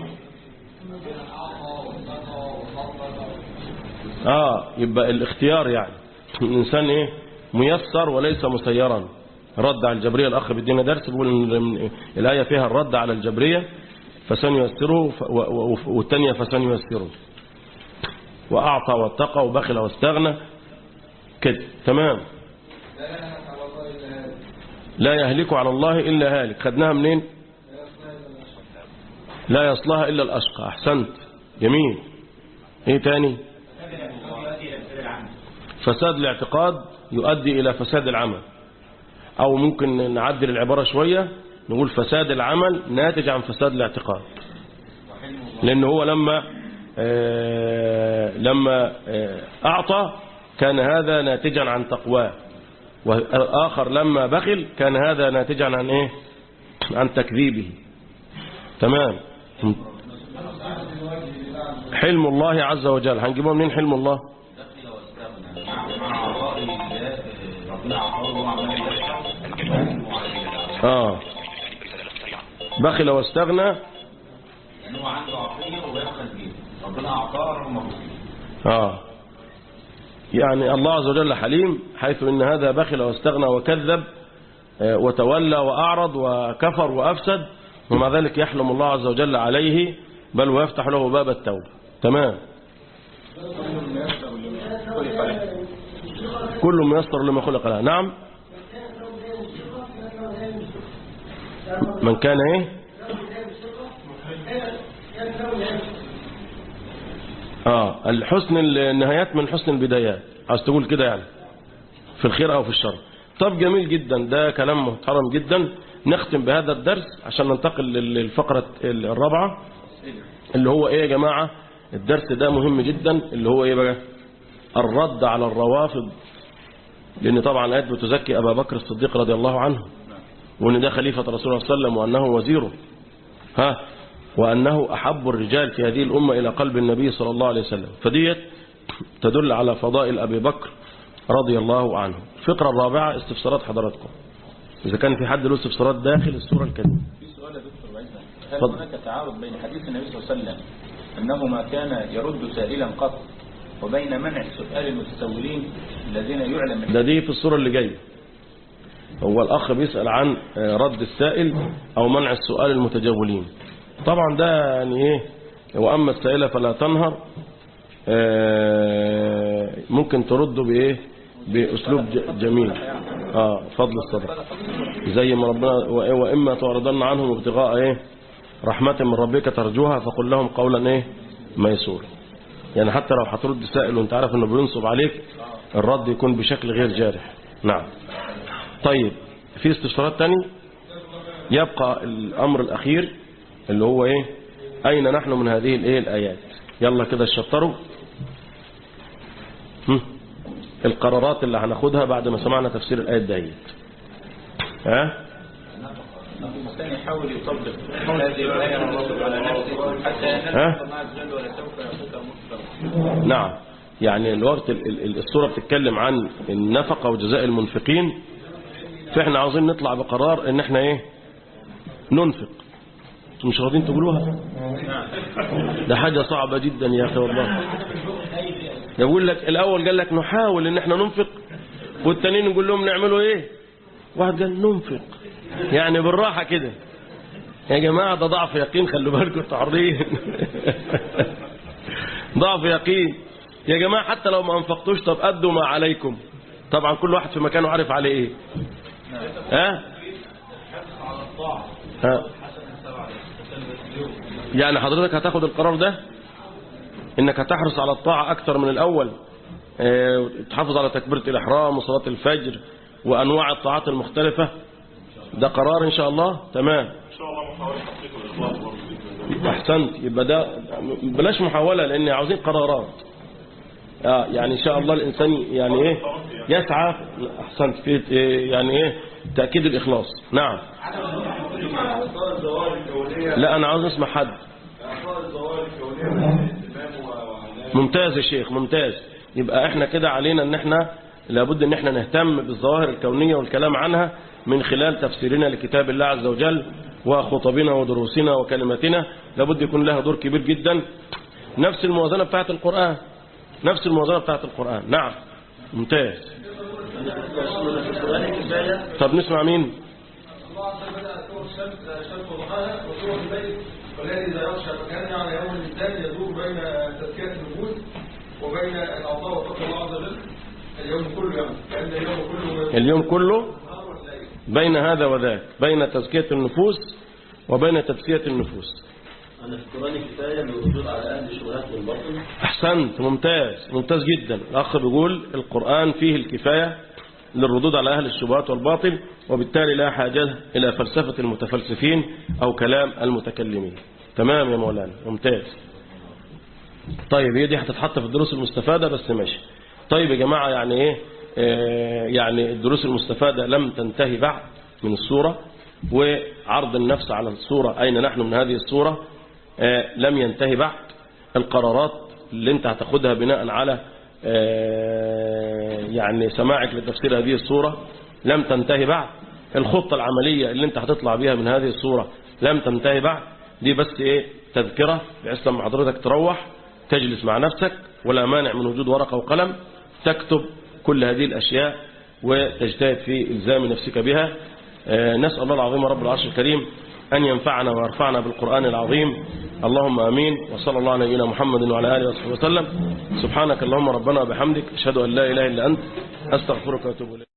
آه يبقى الاختيار يعني الإنسان إيه ميسر وليس مسيرا رد على الجبرية الأخ بيدينا درس بيقول إن الآية فيها الرد على الجبرية فسنيسره ف- و- و- والتانية فسنيسره وأعطى واتقى وبخل واستغنى كده تمام لا يهلك على الله إلا هالك خدناها منين لا يصلها إلا الأشقى أحسنت جميل إيه تاني فساد الاعتقاد يؤدي إلى فساد العمل أو ممكن نعدل العبارة شوية نقول فساد العمل ناتج عن فساد الاعتقاد لأنه هو لما آه لما آه أعطى كان هذا ناتجا عن تقواه والآخر لما بخل كان هذا ناتجا عن إيه عن تكذيبه تمام حلم الله عز وجل هنجيبه منين حلم الله آه بخل واستغنى يعني هو عنده عطيه ويبخل بيه ربنا اعطاه وما آه يعني الله عز وجل حليم حيث إن هذا بخل واستغنى وكذب آه، وتولى وأعرض وكفر وأفسد ومع ذلك يحلم الله عز وجل عليه بل ويفتح له باب التوبة تمام كل ميسر لما خلق له نعم من كان ايه اه الحسن النهايات من حسن البدايات عايز تقول كده يعني في الخير او في الشر طب جميل جدا ده كلام محترم جدا نختم بهذا الدرس عشان ننتقل للفقرة الرابعة اللي هو ايه يا جماعة الدرس ده مهم جدا اللي هو ايه بقى الرد على الروافض لان طبعا الآيات بتزكي ابا بكر الصديق رضي الله عنه وان ده خليفة رسول الله صلى الله عليه وسلم وانه وزيره ها وأنه أحب الرجال في هذه الأمة إلى قلب النبي صلى الله عليه وسلم فديت تدل على فضائل أبي بكر رضي الله عنه الفقرة الرابعة استفسارات حضراتكم إذا كان في حد له استفسارات داخل السورة الكريمة في سؤال يا دكتور وعزة هل اتفضل. هناك تعارض بين حديث النبي صلى الله عليه وسلم أنه ما كان يرد سائلا قط وبين منع سؤال المتسولين الذين يعلم ده دي في السورة اللي جاية هو الأخ بيسأل عن آه، رد السائل أو منع السؤال المتجولين طبعا ده يعني إيه وأما السائلة فلا تنهر آه، ممكن ترده بإيه بأسلوب ج- جميل آه فضل الصدقة زي ما ربنا و- وإما تعرضن عنهم ابتغاء إيه رحمة من ربك ترجوها فقل لهم قولا إيه ميسور يعني حتى لو هترد سائل وانت عارف انه بينصب عليك الرد يكون بشكل غير جارح نعم طيب في استفسارات تاني يبقى الامر الاخير اللي هو ايه اين نحن من هذه الايه الايات يلا كده شطروا هم. القرارات اللي هناخدها بعد ما سمعنا تفسير الايات ديت ها الإنسان يحاول يطبق هذه الآية على نفسه حتى ها؟ ينال الله عز وجل ولا سوف يعطيك مغفرة نعم يعني الوقت ال- ال- الصورة بتتكلم عن النفقة وجزاء المنفقين فاحنا عاوزين نطلع بقرار ان احنا ايه ننفق انتوا مش راضيين تقولوها ده حاجة صعبة جدا يا اخي والله يقول لك الاول قال لك نحاول ان احنا ننفق والتانيين نقول لهم نعملوا ايه واحد قال ننفق يعني بالراحة كده يا جماعة ده ضعف يقين خلوا بالكم انتوا حرين ضعف يقين يا جماعة حتى لو ما انفقتوش طب أدوا ما عليكم طبعا كل واحد في مكانه عارف عليه ايه ها ها يعني حضرتك هتاخد القرار ده انك هتحرص على الطاعة اكتر من الاول اه، تحافظ على تكبيرة الاحرام وصلاة الفجر وانواع الطاعات المختلفة ده قرار ان شاء الله تمام ان شاء الله محاولة تحقيق الاخلاص برضه بإذن الله. احسنت يبقى ده بلاش محاولة لان عاوزين قرارات آه يعني ان شاء الله الانسان يعني ايه يسعى احسنت في إيه يعني ايه تاكيد الاخلاص نعم لا انا عاوز اسمع حد ممتاز يا شيخ ممتاز يبقى احنا كده علينا ان احنا لابد ان احنا نهتم بالظواهر الكونية والكلام عنها من خلال تفسيرنا لكتاب الله عز وجل وخطبنا ودروسنا وكلماتنا لابد يكون لها دور كبير جدا نفس الموازنة بتاعت القرآن نفس الموازنة بتاعت القرآن نعم ممتاز طب نسمع مين الله عز وجل أذكر الشمس الشمس وضحاها وسورة الليل والذي إذا يغشى فكان على يوم الإنسان يدور بين تزكية النفوس وبين العطاء وفقر الله عز وجل اليوم كله يعني كأن اليوم كله اليوم كله النهار والليل بين هذا وذاك بين تزكية النفوس وبين تزكية النفوس أنا في القرآن كفاية للردود على أهل الشبهات والباطل أحسنت ممتاز ممتاز جدا الأخ بيقول القرآن فيه الكفاية للردود على أهل الشبهات والباطل وبالتالي لا حاجة إلى فلسفة المتفلسفين أو كلام المتكلمين تمام يا مولانا ممتاز طيب هي دي هتتحط في الدروس المستفادة بس ماشي طيب يا جماعة يعني إيه آه يعني الدروس المستفادة لم تنتهي بعد من الصورة وعرض النفس على الصورة أين نحن من هذه الصورة آه لم ينتهي بعد القرارات اللي انت هتاخدها بناء على آه يعني سماعك لتفسير هذه الصورة لم تنتهي بعد الخطة العملية اللي انت هتطلع بيها من هذه الصورة لم تنتهي بعد دي بس ايه تذكرة بحيث لما حضرتك تروح تجلس مع نفسك ولا مانع من وجود ورقة وقلم تكتب كل هذه الأشياء وتجتهد في إلزام نفسك بها آه نسأل الله العظيم رب العرش الكريم أن ينفعنا ويرفعنا بالقرآن العظيم اللهم آمين وصلى الله على نبينا محمد وعلى آله وصحبه وسلم سبحانك اللهم ربنا وبحمدك أشهد أن لا إله إلا أنت أستغفرك وأتوب إليك